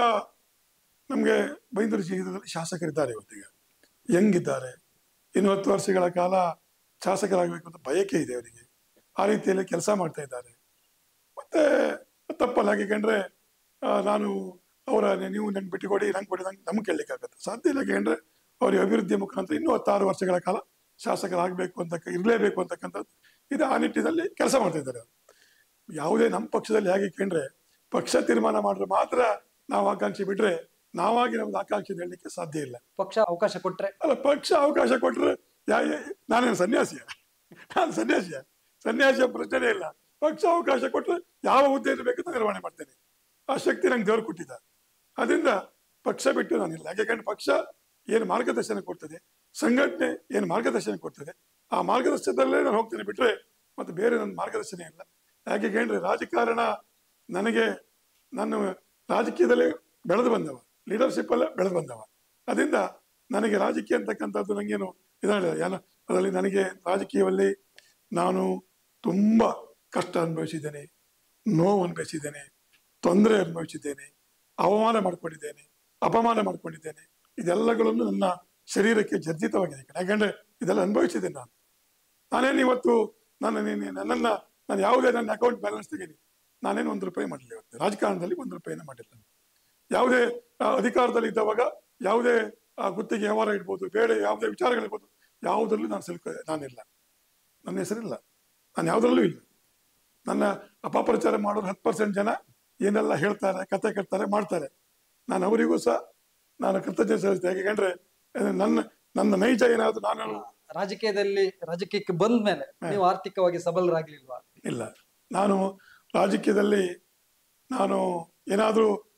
ನಮಗೆ ಬೈಂದೂರು ಜಿಲ್ಲೆಯಲ್ಲಿ ಶಾಸಕರಿದ್ದಾರೆ ಇವತ್ತೀಗ ಹೆಂಗಿದ್ದಾರೆ ಇನ್ನು ಹತ್ತು ವರ್ಷಗಳ ಕಾಲ ಶಾಸಕರಾಗಬೇಕು ಅಂತ ಬಯಕೆ ಇದೆ ಅವರಿಗೆ ಆ ರೀತಿಯಲ್ಲಿ ಕೆಲಸ ಮಾಡ್ತಾ ಇದ್ದಾರೆ ಮತ್ತೆ ತಪ್ಪಲ್ಲ ಯಾಕೆಂದ್ರೆ ಆ, ನಾನು ಅವರ ನೀವು ನಂಗೆ ಬಿಟ್ಟು ಕೊಡಿ ನಂಗೆ ಕೊಡಿ ನಂಗೆ ನಮ್ಗೆ ಕೇಳಲಿಕ್ಕಾಗತ್ತೆ ಸಾಧ್ಯ ಇಲ್ಲ ಯಾಕೆಂದ್ರೆ ಅವರಿಗೆ ಅಭಿವೃದ್ಧಿ ಮುಖಾಂತರ ಇನ್ನೂ ಹತ್ತಾರು ವರ್ಷಗಳ ಕಾಲ ಶಾಸಕರಾಗಬೇಕು ಅಂತ ಇರಲೇಬೇಕು ಅಂತಕ್ಕಂಥದ್ದು ಇದು ಆ ನಿಟ್ಟಿನಲ್ಲಿ ಕೆಲಸ ಮಾಡ್ತಾ ಇದ್ದಾರೆ ಅವರು ಯಾವುದೇ ನಮ್ಮ ಪಕ್ಷದಲ್ಲಿ ಹೇಗೆ ಕೇಂದ್ರೆ ಪಕ್ಷ ತೀರ್ಮಾನ ಮಾಡಿದ್ರೆ ಮಾತ್ರ ನಾವು ಆಕಾಂಕ್ಷೆ ಬಿಟ್ರೆ ನಾವಾಗಿ ನಮ್ದು ಆಕಾಂಕ್ಷೆ ಹೇಳಲಿಕ್ಕೆ ಸಾಧ್ಯ ಇಲ್ಲ ಪಕ್ಷ ಅವಕಾಶ ಕೊಟ್ರೆ ಅಲ್ಲ ಪಕ್ಷ ಅವಕಾಶ ಕೊಟ್ರೆ ಯಾ ಯಾ- ನಾನೇನು ಸನ್ಯಾಸಿಯ ನಾನು ಸನ್ಯಾಸಿಯ ಸನ್ಯಾಸಿಯ ಪ್ರಶ್ನೆ ಇಲ್ಲ ಪಕ್ಷ ಅವಕಾಶ ಕೊಟ್ರೆ ಯಾವ ಹುದ್ದೆ ಬೇಕಂತ ನಿರ್ವಹಣೆ ಮಾಡ್ತೇನೆ ಆ ಶಕ್ತಿ ನಂಗೆ ದೇವರು ಕೊಟ್ಟಿದ್ದ ಅದರಿಂದ ಪಕ್ಷ ಬಿಟ್ಟು ನಾನಿಲ್ಲ ಯಾಕೆಂದ್ರೆ ಪಕ್ಷ ಏನು ಮಾರ್ಗದರ್ಶನ ಕೊಡ್ತದೆ ಸಂಘಟನೆ ಏನು ಮಾರ್ಗದರ್ಶನ ಕೊಡ್ತದೆ ಆ ಮಾರ್ಗದರ್ಶನದಲ್ಲೇ ನಾನು ಹೋಗ್ತೇನೆ ಬಿಟ್ರೆ ಮತ್ತೆ ಬೇರೆ ನನ್ನ ಮಾರ್ಗದರ್ಶನ ಇಲ್ಲ ಯಾಕೆಂದ್ರೆ ರಾಜಕಾರಣ ನನಗೆ ನಾನು ರಾಜಕೀಯದಲ್ಲಿ ಬೆಳೆದು ಬಂದವ ಲೀಡರ್ಶಿಪ್ ಅಲ್ಲೇ ಬೆಳೆದು ಬಂದವ ಅದರಿಂದ ನನಗೆ ರಾಜಕೀಯ ಅಂತಕ್ಕಂಥದ್ದು ನನಗೇನು ಇದಾಗಲಿಲ್ಲ ಏನು ಅದರಲ್ಲಿ ನನಗೆ ರಾಜಕೀಯದಲ್ಲಿ ನಾನು ತುಂಬ ಕಷ್ಟ ಅನುಭವಿಸಿದ್ದೇನೆ ನೋವು ಅನುಭವಿಸಿದ್ದೇನೆ ತೊಂದರೆ ಅನುಭವಿಸಿದ್ದೇನೆ ಅವಮಾನ ಮಾಡ್ಕೊಂಡಿದ್ದೇನೆ ಅಪಮಾನ ಮಾಡ್ಕೊಂಡಿದ್ದೇನೆ ಇದೆಲ್ಲಗಳನ್ನು ನನ್ನ ಶರೀರಕ್ಕೆ ಜರ್ಜಿತವಾಗಿದೆ ಯಾಕಂದ್ರೆ ಇದೆಲ್ಲ ಅನುಭವಿಸಿದ್ದೇನೆ ನಾನು ನಾನೇನು ಇವತ್ತು ನಾನು ನೀನು- ನನ್ನನ್ನ ನಾನು ಯಾವುದೇ ನನ್ನ ಅಕೌಂಟ್ ಬ್ಯಾಲೆನ್ಸ್ ತೆಗೀನಿ ನಾನೇನು ಒಂದು ರೂಪಾಯಿ ಮಾಡಲಿಲ್ಲ ಇವತ್ತು ರಾಜಕಾರಣದಲ್ಲಿ ಒಂದು ರೂಪಾಯಿನ ಮಾಡಿಲ್ಲ ಯಾವುದೇ ಆ, ಅಧಿಕಾರದಲ್ಲಿ ಇದ್ದವಾಗ ಯಾವುದೇ ಆ, ಗುತ್ತಿಗೆ ವ್ಯವಹಾರ ಇರ್ಬೋದು ಬೇರೆ ಯಾವುದೇ ವಿಚಾರಗಳಿರ್ಬೋದು ಯಾವುದರಲ್ಲೂ ನಾನು ಸಿಲ್ಕ ನಾನಿಲ್ಲ ನನ್ನ ಹೆಸರಿಲ್ಲ ನಾನು ಯಾವುದರಲ್ಲೂ ಇಲ್ಲ ನನ್ನ ಅಪಪ್ರಚಾರ ಮಾಡೋರು ಹತ್ತು ಪರ್ಸೆಂಟ್ ಜನ ಏನೆಲ್ಲ ಹೇಳ್ತಾರೆ ಕತೆ ಕಟ್ತಾರೆ ಮಾಡ್ತಾರೆ ನಾನು ಅವರಿಗೂ ಸಹ ನಾನು ಕೃತಜ್ಞತೆ ಸಲ್ಲಿಸ್ತೇನೆ ಯಾಕೆಂದ್ರೆ ಆ, ನನ್ನ ನನ್ನ ನೈಜ ಏನಾದ್ರು ನಾನು ರಾಜಕೀಯದಲ್ಲಿ ರಾಜಕೀಯಕ್ಕೆ ಬಂದ ಮೇಲೆ ನೀವು ಆರ್ಥಿಕವಾಗಿ ಸಬಲರಾಗ್ಲಿಲ್ವಾ ಇಲ್ಲ ನಾನು ರಾಜಕೀಯದಲ್ಲಿ ನಾನು ಏನಾದರೂ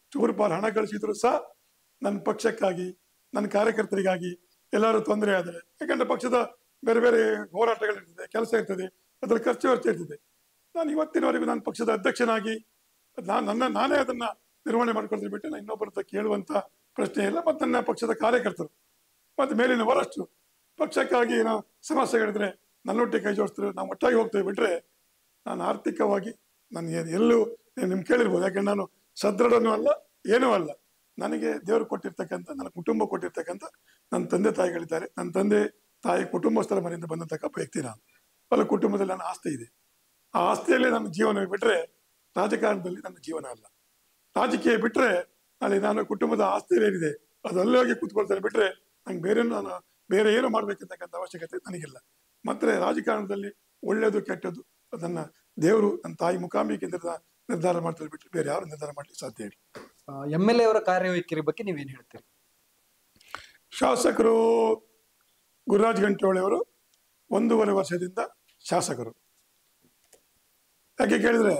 ಚೂರು ಪಾರು ಹಣ ಕಳಿಸಿದ್ರು ಸಹ ನನ್ನ ಪಕ್ಷಕ್ಕಾಗಿ ನನ್ನ ಕಾರ್ಯಕರ್ತರಿಗಾಗಿ ಎಲ್ಲರೂ ತೊಂದರೆ ಆದರೆ ಯಾಕಂದ್ರೆ ಪಕ್ಷದ ಬೇರೆ ಬೇರೆ ಹೋರಾಟಗಳಿರ್ತದೆ ಕೆಲಸ ಇರ್ತದೆ ಅದರ ಖರ್ಚು ವೆಚ್ಚ ಇರ್ತದೆ ನಾನು ಇವತ್ತಿನವರೆಗೂ ನಾನು ಪಕ್ಷದ ಅಧ್ಯಕ್ಷನಾಗಿ ನಾನು ನನ್ನ ನಾನೇ ಅದನ್ನ ನಿರ್ವಹಣೆ ಮಾಡ್ಕೊಳ್ತೀನಿ ಬಿಟ್ಟು ನಾನು ಇನ್ನೊಬ್ಬರ ಹತ್ರ ಕೇಳುವಂತ ಪ್ರಶ್ನೆ ಇಲ್ಲ ಮತ್ತು ನನ್ನ ಪಕ್ಷದ ಕಾರ್ಯಕರ್ತರು ಮತ್ತು ಮೇಲಿನ ವರಷ್ಟು ಪಕ್ಷಕ್ಕಾಗಿ ಏನೋ ಸಮಸ್ಯೆಗಳಿದ್ರೆ ನನ್ನೊಟ್ಟಿಗೆ ಕೈ ಜೋಡಿಸ್ತಾರೆ ನಾವು ಒಟ್ಟಾಗಿ ಹೋಗ್ತೇವೆ ಬಿಟ್ರೆ ನಾನು ಆರ್ಥಿಕವಾಗಿ ನಾನು ಏನ್- ಎಲ್ಲೂ ನಿಮ್ಗೆ ಕೇಳಿರ್ಬೋದು ಯಾಕಂದ್ರೆ ನಾನು ಸದೃಢನೂ ಅಲ್ಲ ಏನೂ ಅಲ್ಲ ನನಗೆ ದೇವರು ಕೊಟ್ಟಿರ್ತಕ್ಕಂಥ ನನ್ನ ಕುಟುಂಬ ಕೊಟ್ಟಿರ್ತಕ್ಕಂಥ ನನ್ನ ತಂದೆ ತಾಯಿಗಳಿದ್ದಾರೆ ನನ್ನ ತಂದೆ ತಾಯಿ ಕುಟುಂಬಸ್ಥರ ಮನೆಯಿಂದ ಬಂದಂತಕ್ಕ ವ್ಯಕ್ತಿ ನಾನು ಅವರ ಕುಟುಂಬದಲ್ಲಿ ನನ್ನ ಆಸ್ತಿ ಇದೆ ಆ ಆಸ್ತಿಯಲ್ಲೇ ನನ್ನ ಜೀವನ ಬಿಟ್ರೆ ರಾಜಕಾರಣದಲ್ಲಿ ನನ್ನ ಜೀವನ ಅಲ್ಲ ರಾಜಕೀಯ ಬಿಟ್ರೆ ಅಲ್ಲಿ ನಾನು ಕುಟುಂಬದ ಆಸ್ತಿ ಏನಿದೆ ಅದು ಅಲ್ಲೇ ಹೋಗಿ ಕೂತ್ಕೊಳ್ತಾರೆ ಬಿಟ್ರೆ ನಂಗೆ ಬೇರೆ ನಾನು ಬೇರೆ ಏನು ಮಾಡ್ಬೇಕಂತಕ್ಕಂಥ ಅವಶ್ಯಕತೆ ನನಗಿಲ್ಲ ಮತ್ತೆ ರಾಜಕಾರಣದಲ್ಲಿ ಒಳ್ಳೇದು ಕೆಟ್ಟದ್ದು ಅದನ್ನ ದೇವರು ನನ್ನ ತಾಯಿ ಮುಖಾಂಬಿಕೆ ನಿರ್ಧಾರ ನಿರ್ಧಾರ ಮಾಡ್ತಾರೆ ಬಿಟ್ಟರೆ ಬೇರೆ ಯಾರು ನಿರ್ಧಾರ ಮಾಡ್ಲಿಕ್ಕೆ ಸಾಧ್ಯ ಇಲ್ಲ ಎಂ ಎಲ್ ಎ ಅವರ ಕಾರ್ಯವೈಖರಿ ಬಗ್ಗೆ ನೀವೇನ್ ಹೇಳ್ತೀರಿ ಶಾಸಕರು ಗುರುರಾಜ್ ಗಂಟೋಳಿ ಅವರು ಒಂದೂವರೆ ವರ್ಷದಿಂದ ಶಾಸಕರು ಯಾಕೆ ಕೇಳಿದ್ರೆ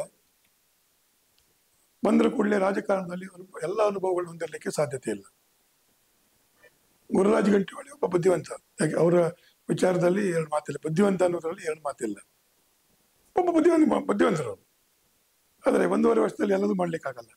ಬಂದ್ರ ಕೂಡಲೇ ರಾಜಕಾರಣದಲ್ಲಿ ಅವರು ಎಲ್ಲ ಅನುಭವಗಳನ್ನು ಹೊಂದಿರಲಿಕ್ಕೆ ಸಾಧ್ಯತೆ ಇಲ್ಲ ಗುರುರಾಜ್ ಗಂಟೋಳಿ ಒಬ್ಬ ಬುದ್ಧಿವಂತ ಯಾಕೆ ಅವರ ವಿಚಾರದಲ್ಲಿ ಎರಡು ಮಾತಿಲ್ಲ ಬುದ್ಧಿವಂತ ಅನ್ನೋದ್ರಲ್ಲಿ ಎರಡು ಮಾತಿಲ್ಲ ಒಬ್ಬ ಬುದ್ಧಿವಂತ ಬುದ್ಧಿವಂತರು ಅವರು ಆದರೆ ಒಂದೂವರೆ ವರ್ಷದಲ್ಲಿ ಎಲ್ಲದೂ ಮಾಡ್ಲಿಕ್ಕಾಗಲ್ಲ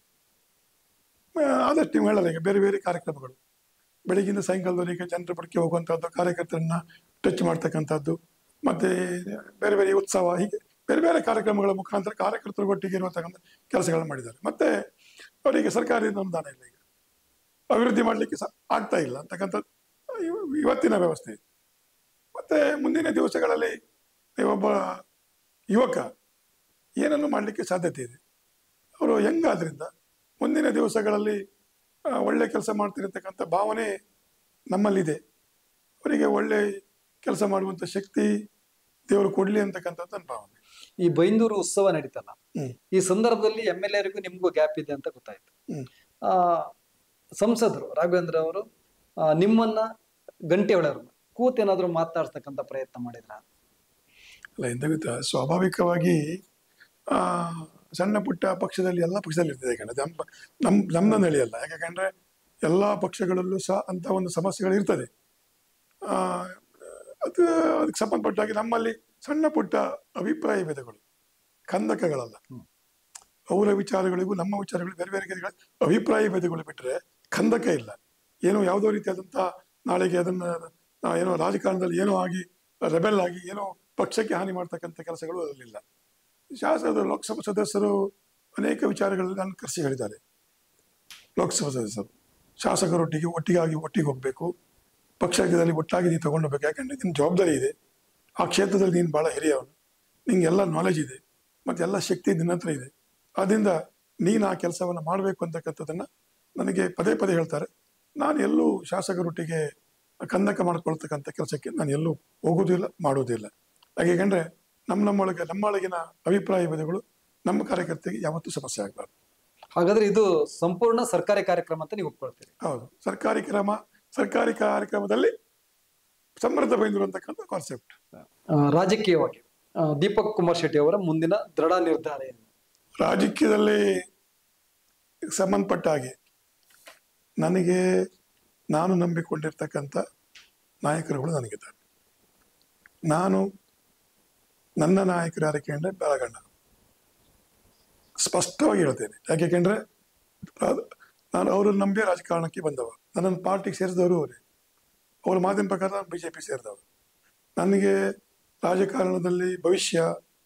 ಆ, ಆದಷ್ಟು ನೀವು ಹೇಳಲ್ಲ ಈಗ ಬೇರೆ ಬೇರೆ ಕಾರ್ಯಕ್ರಮಗಳು ಬೆಳಗಿಂದ ಸಾಯಂಕಾಲದವರೆಗೆ ಜನರ ಬಳಿಗೆ ಹೋಗುವಂತಹದ್ದು ಕಾರ್ಯಕರ್ತರನ್ನ ಟಚ್ ಮಾಡ್ತಕ್ಕಂಥದ್ದು ಮತ್ತೆ ಬೇರೆ ಬೇರೆ ಉತ್ಸವ ಹೀಗೆ ಬೇರೆ ಬೇರೆ ಕಾರ್ಯಕ್ರಮಗಳ ಮುಖಾಂತರ ಕಾರ್ಯಕರ್ತರ ಒಟ್ಟಿಗೆ ಇರುವಂತಕ್ಕಂಥ ಕೆಲಸಗಳನ್ನು ಮಾಡಿದ್ದಾರೆ ಮತ್ತೆ ಅವರಿಗೆ ಸರ್ಕಾರಿ ಅನುದಾನ ಇಲ್ಲ ಈಗ ಅಭಿವೃದ್ಧಿ ಮಾಡಲಿಕ್ಕೆ ಸಹ ಆಗ್ತಾ ಇಲ್ಲ ಅಂತಕ್ಕಂಥದ್ದು ಇವ- ಇವತ್ತಿನ ವ್ಯವಸ್ಥೆ ಇದೆ. ಮತ್ತೆ ಮುಂದಿನ ದಿವಸಗಳಲ್ಲಿ ಒಬ್ಬ ಯುವಕ ಏನನ್ನು ಮಾಡಲಿಕ್ಕೆ ಸಾಧ್ಯತೆ ಇದೆ ಅವರು ಹೆಂಗಾದ್ರಿಂದ ಮುಂದಿನ ದಿವಸಗಳಲ್ಲಿ ಆ, ಒಳ್ಳೆ ಕೆಲಸ ಮಾಡ್ತಿರತಕ್ಕಂಥ ಭಾವನೆ ನಮ್ಮಲ್ಲಿದೆ ಅವರಿಗೆ ಒಳ್ಳೆ ಕೆಲಸ ಮಾಡುವಂತ ಶಕ್ತಿ ದೇವರು ಕೊಡ್ಲಿ ಅಂತಕ್ಕಂಥದ್ದು ನನ್ನ ಭಾವನೆ ಈ ಬೈಂದೂರು ಉತ್ಸವ ನಡೀತಲ್ಲ ಹ್ಮ್. ಈ ಸಂದರ್ಭದಲ್ಲಿ ಎಂ ಎಲ್ ಎರಿಗೂ ನಿಮ್ಗೂ ಗ್ಯಾಪ್ ಇದೆ ಅಂತ ಗೊತ್ತಾಯ್ತು ಹ್ಮ್. ಆ ಸಂಸದರು ರಾಘವೇಂದ್ರ ಅವರು ಆ, ನಿಮ್ಮನ್ನ ಗಂಟೆ ಒಳಗರು ಕೂತೇನಾದ್ರೂ ಮಾತಾಡ್ತಕ್ಕಂಥ ಪ್ರಯತ್ನ ಮಾಡಿದ್ರ ಅಲ್ಲ ಎಂತ ಗೊತ್ತಾ ಸ್ವಾಭಾವಿಕವಾಗಿ ಆ ಸಣ್ಣ ಪುಟ್ಟ ಪಕ್ಷದಲ್ಲಿ ಎಲ್ಲ ಪಕ್ಷದಲ್ಲಿ ಇರ್ತದೆ ಯಾಕಂದ್ರೆ ನಮ್ಮ ನಮ್ ನಮ್ದು ನಡೆಯಲ್ಲ ಯಾಕಂದ್ರೆ ಎಲ್ಲಾ ಪಕ್ಷಗಳಲ್ಲೂ ಸಹ ಅಂತ ಒಂದು ಸಮಸ್ಯೆಗಳು ಇರ್ತದೆ ಆ ಅದು ಅದಕ್ಕೆ ಸಂಬಂಧಪಟ್ಟಾಗಿ ನಮ್ಮಲ್ಲಿ ಸಣ್ಣ ಪುಟ್ಟ ಅಭಿಪ್ರಾಯ ಭೇದಗಳು ಕಂದಕಗಳಲ್ಲ ಹ್ಮ್. ಅವರ ವಿಚಾರಗಳಿಗೂ ನಮ್ಮ ವಿಚಾರಗಳಿಗೂ ಬೇರೆ ಬೇರೆ ರೀತಿಗಳ ಅಭಿಪ್ರಾಯ ಭೇದಗಳು ಬಿಟ್ಟರೆ ಕಂದಕ ಇಲ್ಲ ಏನೋ ಯಾವುದೋ ರೀತಿಯಾದಂಥ ನಾಳೆಗೆ ಅದನ್ನ ಆ, ಏನೋ ರಾಜಕಾರಣದಲ್ಲಿ ಏನೋ ಆಗಿ ರೆಬೆಲ್ ಆಗಿ ಏನೋ ಪಕ್ಷಕ್ಕೆ ಹಾನಿ ಮಾಡ್ತಕ್ಕಂಥ ಕೆಲಸಗಳು ಅದರಲ್ಲಿಲ್ಲ ಶಾಸಕರು ಲೋಕಸಭಾ ಸದಸ್ಯರು ಅನೇಕ ವಿಚಾರಗಳಲ್ಲಿ ನಾನು ಕರೆಸಿ ಹೇಳಿದ್ದಾರೆ ಲೋಕಸಭಾ ಸದಸ್ಯರು ಶಾಸಕರೊಟ್ಟಿಗೆ ಒಟ್ಟಿಗಾಗಿ ಒಟ್ಟಿಗೆ ಹೋಗ್ಬೇಕು ಪಕ್ಷದಲ್ಲಿ ಒಟ್ಟಾಗಿ ನೀನು ತಗೊಂಡು ಹೋಗ್ಬೇಕು ಯಾಕಂದ್ರೆ ನಿನ್ನ ಜವಾಬ್ದಾರಿ ಇದೆ ಆ ಕ್ಷೇತ್ರದಲ್ಲಿ ನೀನು ಬಹಳ ಹಿರಿಯವನು ನಿಂಗೆ ಎಲ್ಲ ನಾಲೆಜ್ ಇದೆ ಮತ್ತೆ ಎಲ್ಲ ಶಕ್ತಿ ನಿನ್ನ ಹತ್ರ ಇದೆ ಆದ್ರಿಂದ ನೀನು ಆ ಕೆಲಸವನ್ನು ಮಾಡಬೇಕು ಅಂತಕ್ಕಂಥದ್ದನ್ನ ನನಗೆ ಪದೇ ಪದೇ ಹೇಳ್ತಾರೆ ನಾನು ಎಲ್ಲೂ ಶಾಸಕರೊಟ್ಟಿಗೆ ಕಂದಕ ಮಾಡ್ಕೊಳ್ತಕ್ಕಂಥ ಕೆಲಸಕ್ಕೆ ನಾನು ಎಲ್ಲೂ ಹೋಗೋದಿಲ್ಲ ಮಾಡೋದಿಲ್ಲ ಯಾಕೆಂದ್ರೆ ನಮ್ಮ ನಮ್ಮೊಳಗೆ ನಮ್ಮೊಳಗಿನ ಅಭಿಪ್ರಾಯ ಭೇದಗಳು ನಮ್ಮ ಕಾರ್ಯಕರ್ತರಿಗೆ ಯಾವತ್ತೂ ಸಮಸ್ಯೆ ಆಗಬಾರ್ದು ಹಾಗಾದ್ರೆ ಇದು ಸಂಪೂರ್ಣ ಸರ್ಕಾರಿ ಕಾರ್ಯಕ್ರಮ ಅಂತ ನೀವು ಒಪ್ಕೊಳ್ತೀರಿ ಹೌದು ಸರ್ಕಾರಿ ಕ್ರಮ ಸರ್ಕಾರಿ ಕಾರ್ಯಕ್ರಮದಲ್ಲಿ ಸಮೃದ್ಧ ಬೈಂದೂರು ಅಂತಕ್ಕಂಥ ಕಾನ್ಸೆಪ್ಟ್ ಆ, ರಾಜಕೀಯವಾಗಿ ಆ, ದೀಪಕ್ ಕುಮಾರ್ ಶೆಟ್ಟಿ ಅವರ ಮುಂದಿನ ದೃಢ ನಿರ್ಧಾರ ಏನು ರಾಜಕೀಯದಲ್ಲಿ ಸಂಬಂಧಪಟ್ಟ ಹಾಗೆ ನನಗೆ ನಾನು ನಂಬಿಕೊಂಡಿರ್ತಕ್ಕಂಥ ನಾಯಕರುಗಳು ನನಗಿದ್ದಾರೆ ನಾನು ನನ್ನ ನಾಯಕರು ಯಾರಕ್ಕೆ ಅಂದರೆ ಬೆಳಗಣ್ಣ ಸ್ಪಷ್ಟವಾಗಿ ಹೇಳ್ತೇನೆ ಯಾಕೆಂದ್ರೆ ಅದು- ನಾನು ಅವರನ್ನು ನಂಬಿ ರಾಜಕಾರಣಕ್ಕೆ ಬಂದವ ನನ್ನನ್ನು ಪಾರ್ಟಿಗೆ ಸೇರಿದವರು ಅವರೇ ಅವ್ರ ಮಾತಿನ ಪ್ರಕಾರ ನಾನು ಬಿ ಜೆ ಪಿ ಸೇರಿದವ ನನಗೆ ರಾಜಕಾರಣದಲ್ಲಿ ಭವಿಷ್ಯ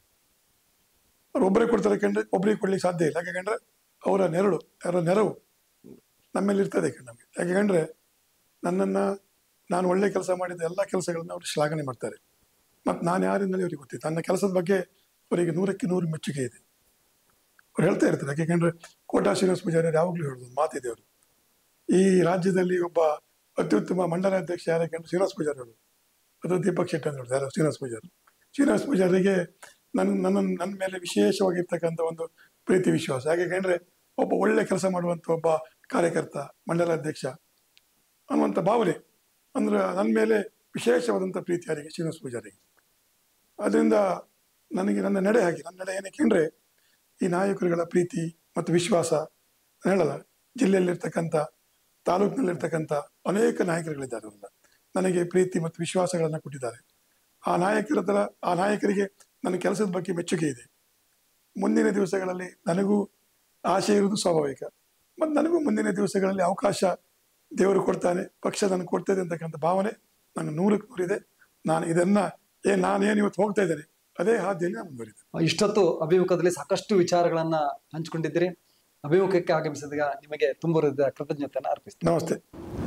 ಅವ್ರು ಒಬ್ಬರೇ ಕೊಡ್ತಾರೆ ಕಂಡ್ರೆ ಒಬ್ಬರಿಗೆ ಕೊಡ್ಲಿಕ್ಕೆ ಸಾಧ್ಯ ಇಲ್ಲ ಯಾಕಂದ್ರೆ ಅವರ ನೆರಳು ಅವರ ನೆರವು ನಮ್ಮಲ್ಲಿ ಇರ್ತದೆ ಕಣ್ ನಮಗೆ ಯಾಕಂದ್ರೆ ನನ್ನನ್ನ ನಾನು ಒಳ್ಳೆ ಕೆಲಸ ಮಾಡಿದ ಎಲ್ಲ ಕೆಲಸಗಳನ್ನ ಅವರು ಶ್ಲಾಘನೆ ಮಾಡ್ತಾರೆ ಮತ್ತು ನಾನು ಯಾರಿಂದಲೇ ಅವರಿಗೆ ಗೊತ್ತಿತ್ತು ನನ್ನ ಕೆಲಸದ ಬಗ್ಗೆ ಅವರಿಗೆ ನೂರಕ್ಕೆ ನೂರು ಮೆಚ್ಚುಗೆ ಇದೆ ಅವ್ರು ಹೇಳ್ತಾ ಇರ್ತಾರೆ ಯಾಕೆಂದ್ರೆ ಕೋಟಾ ಶ್ರೀನಿವಾಸ ಪೂಜಾರಿ ಯಾವಾಗಲೂ ಹೇಳೋದು ಒಂದು ಮಾತಿದೆ ಅವರು ಈ ರಾಜ್ಯದಲ್ಲಿ ಒಬ್ಬ ಅತ್ಯುತ್ತಮ ಮಂಡಲಾಧ್ಯಕ್ಷ ಯಾರಕ್ಕೆ ಶ್ರೀನಿವಾಸ ಪೂಜಾರಿ ಹೇಳೋದು ಅದು ದೀಪಕ್ ಶೆಟ್ಟಿ ಅಂತ ಹೇಳೋದು ಯಾರು ಶ್ರೀನಿವಾಸ ಪೂಜಾರಿ ಶ್ರೀನಿವಾಸ ಪೂಜಾರಿಗೆ ನನ್ನ ನನ್ನ ನನ್ನ ಮೇಲೆ ವಿಶೇಷವಾಗಿರ್ತಕ್ಕಂಥ ಒಂದು ಪ್ರೀತಿ ವಿಶ್ವಾಸ ಯಾಕೆಂದ್ರೆ ಒಬ್ಬ ಒಳ್ಳೆ ಕೆಲಸ ಮಾಡುವಂತ ಒಬ್ಬ ಕಾರ್ಯಕರ್ತ ಮಂಡಲಾಧ್ಯಕ್ಷ ಅನ್ನುವಂಥ ಭಾವನೆ ಅಂದ್ರೆ ನನ್ನ ಮೇಲೆ ವಿಶೇಷವಾದಂಥ ಪ್ರೀತಿ ಯಾರಿಗೆ ಶ್ರೀನಿವಾಸ ಪೂಜಾರಿಗೆ ಅದರಿಂದ ನನಗೆ ನನ್ನ ನಡೆ ಹಾಗೆ ನನ್ನ ನಡೆ ಏನಕ್ಕೆ ಅಂದ್ರೆ ಈ ನಾಯಕರುಗಳ ಪ್ರೀತಿ ಮತ್ತು ವಿಶ್ವಾಸ ನಾನು ಹೇಳಲ್ಲ ಜಿಲ್ಲೆಯಲ್ಲಿರ್ತಕ್ಕಂಥ ತಾಲೂಕಿನಲ್ಲಿರ್ತಕ್ಕಂಥ ಅನೇಕ ನಾಯಕರುಗಳಿದ್ದಾರೆ ಅವರೆಲ್ಲ ನನಗೆ ಪ್ರೀತಿ ಮತ್ತು ವಿಶ್ವಾಸಗಳನ್ನು ಕೊಟ್ಟಿದ್ದಾರೆ ಆ ನಾಯಕರ ಹತ್ರ ಆ ನಾಯಕರಿಗೆ ನನ್ನ ಕೆಲಸದ ಬಗ್ಗೆ ಮೆಚ್ಚುಗೆ ಇದೆ ಮುಂದಿನ ದಿವಸಗಳಲ್ಲಿ ನನಗೂ ಆಸೆ ಇರುವುದು ಸ್ವಾಭಾವಿಕ ಮತ್ತು ನನಗೂ ಮುಂದಿನ ದಿವಸಗಳಲ್ಲಿ ಅವಕಾಶ ದೇವರು ಕೊಡ್ತಾನೆ ಪಕ್ಷ ನನಗೆ ಕೊಡ್ತದೆ ಅಂತಕ್ಕಂಥ ಭಾವನೆ ನನಗೆ ನೂರಕ್ಕೆ ನೂರಿದೆ ನಾನು ಇದನ್ನ ಏ ನಾನೇನು ಇವತ್ತು ಹೋಗ್ತಾ ಇದ್ದೇನೆ ಅದೇ ಹಾದಿಯಲ್ಲಿ ನಾನು ಮುಂದುವರಿದೆ ಇಷ್ಟೊತ್ತು ಅಭಿಮುಖದಲ್ಲಿ ಸಾಕಷ್ಟು ವಿಚಾರಗಳನ್ನ ಹಂಚಿಕೊಂಡಿದ್ದೀರಿ ಅಭಿಮುಖಕ್ಕೆ ಆಗಮಿಸಿದಾಗ ನಿಮಗೆ ತುಂಬ ಹೃದಯದ ಕೃತಜ್ಞತೆಯನ್ನು ಅರ್ಪಿಸ್ತೀನಿ ನಮಸ್ತೆ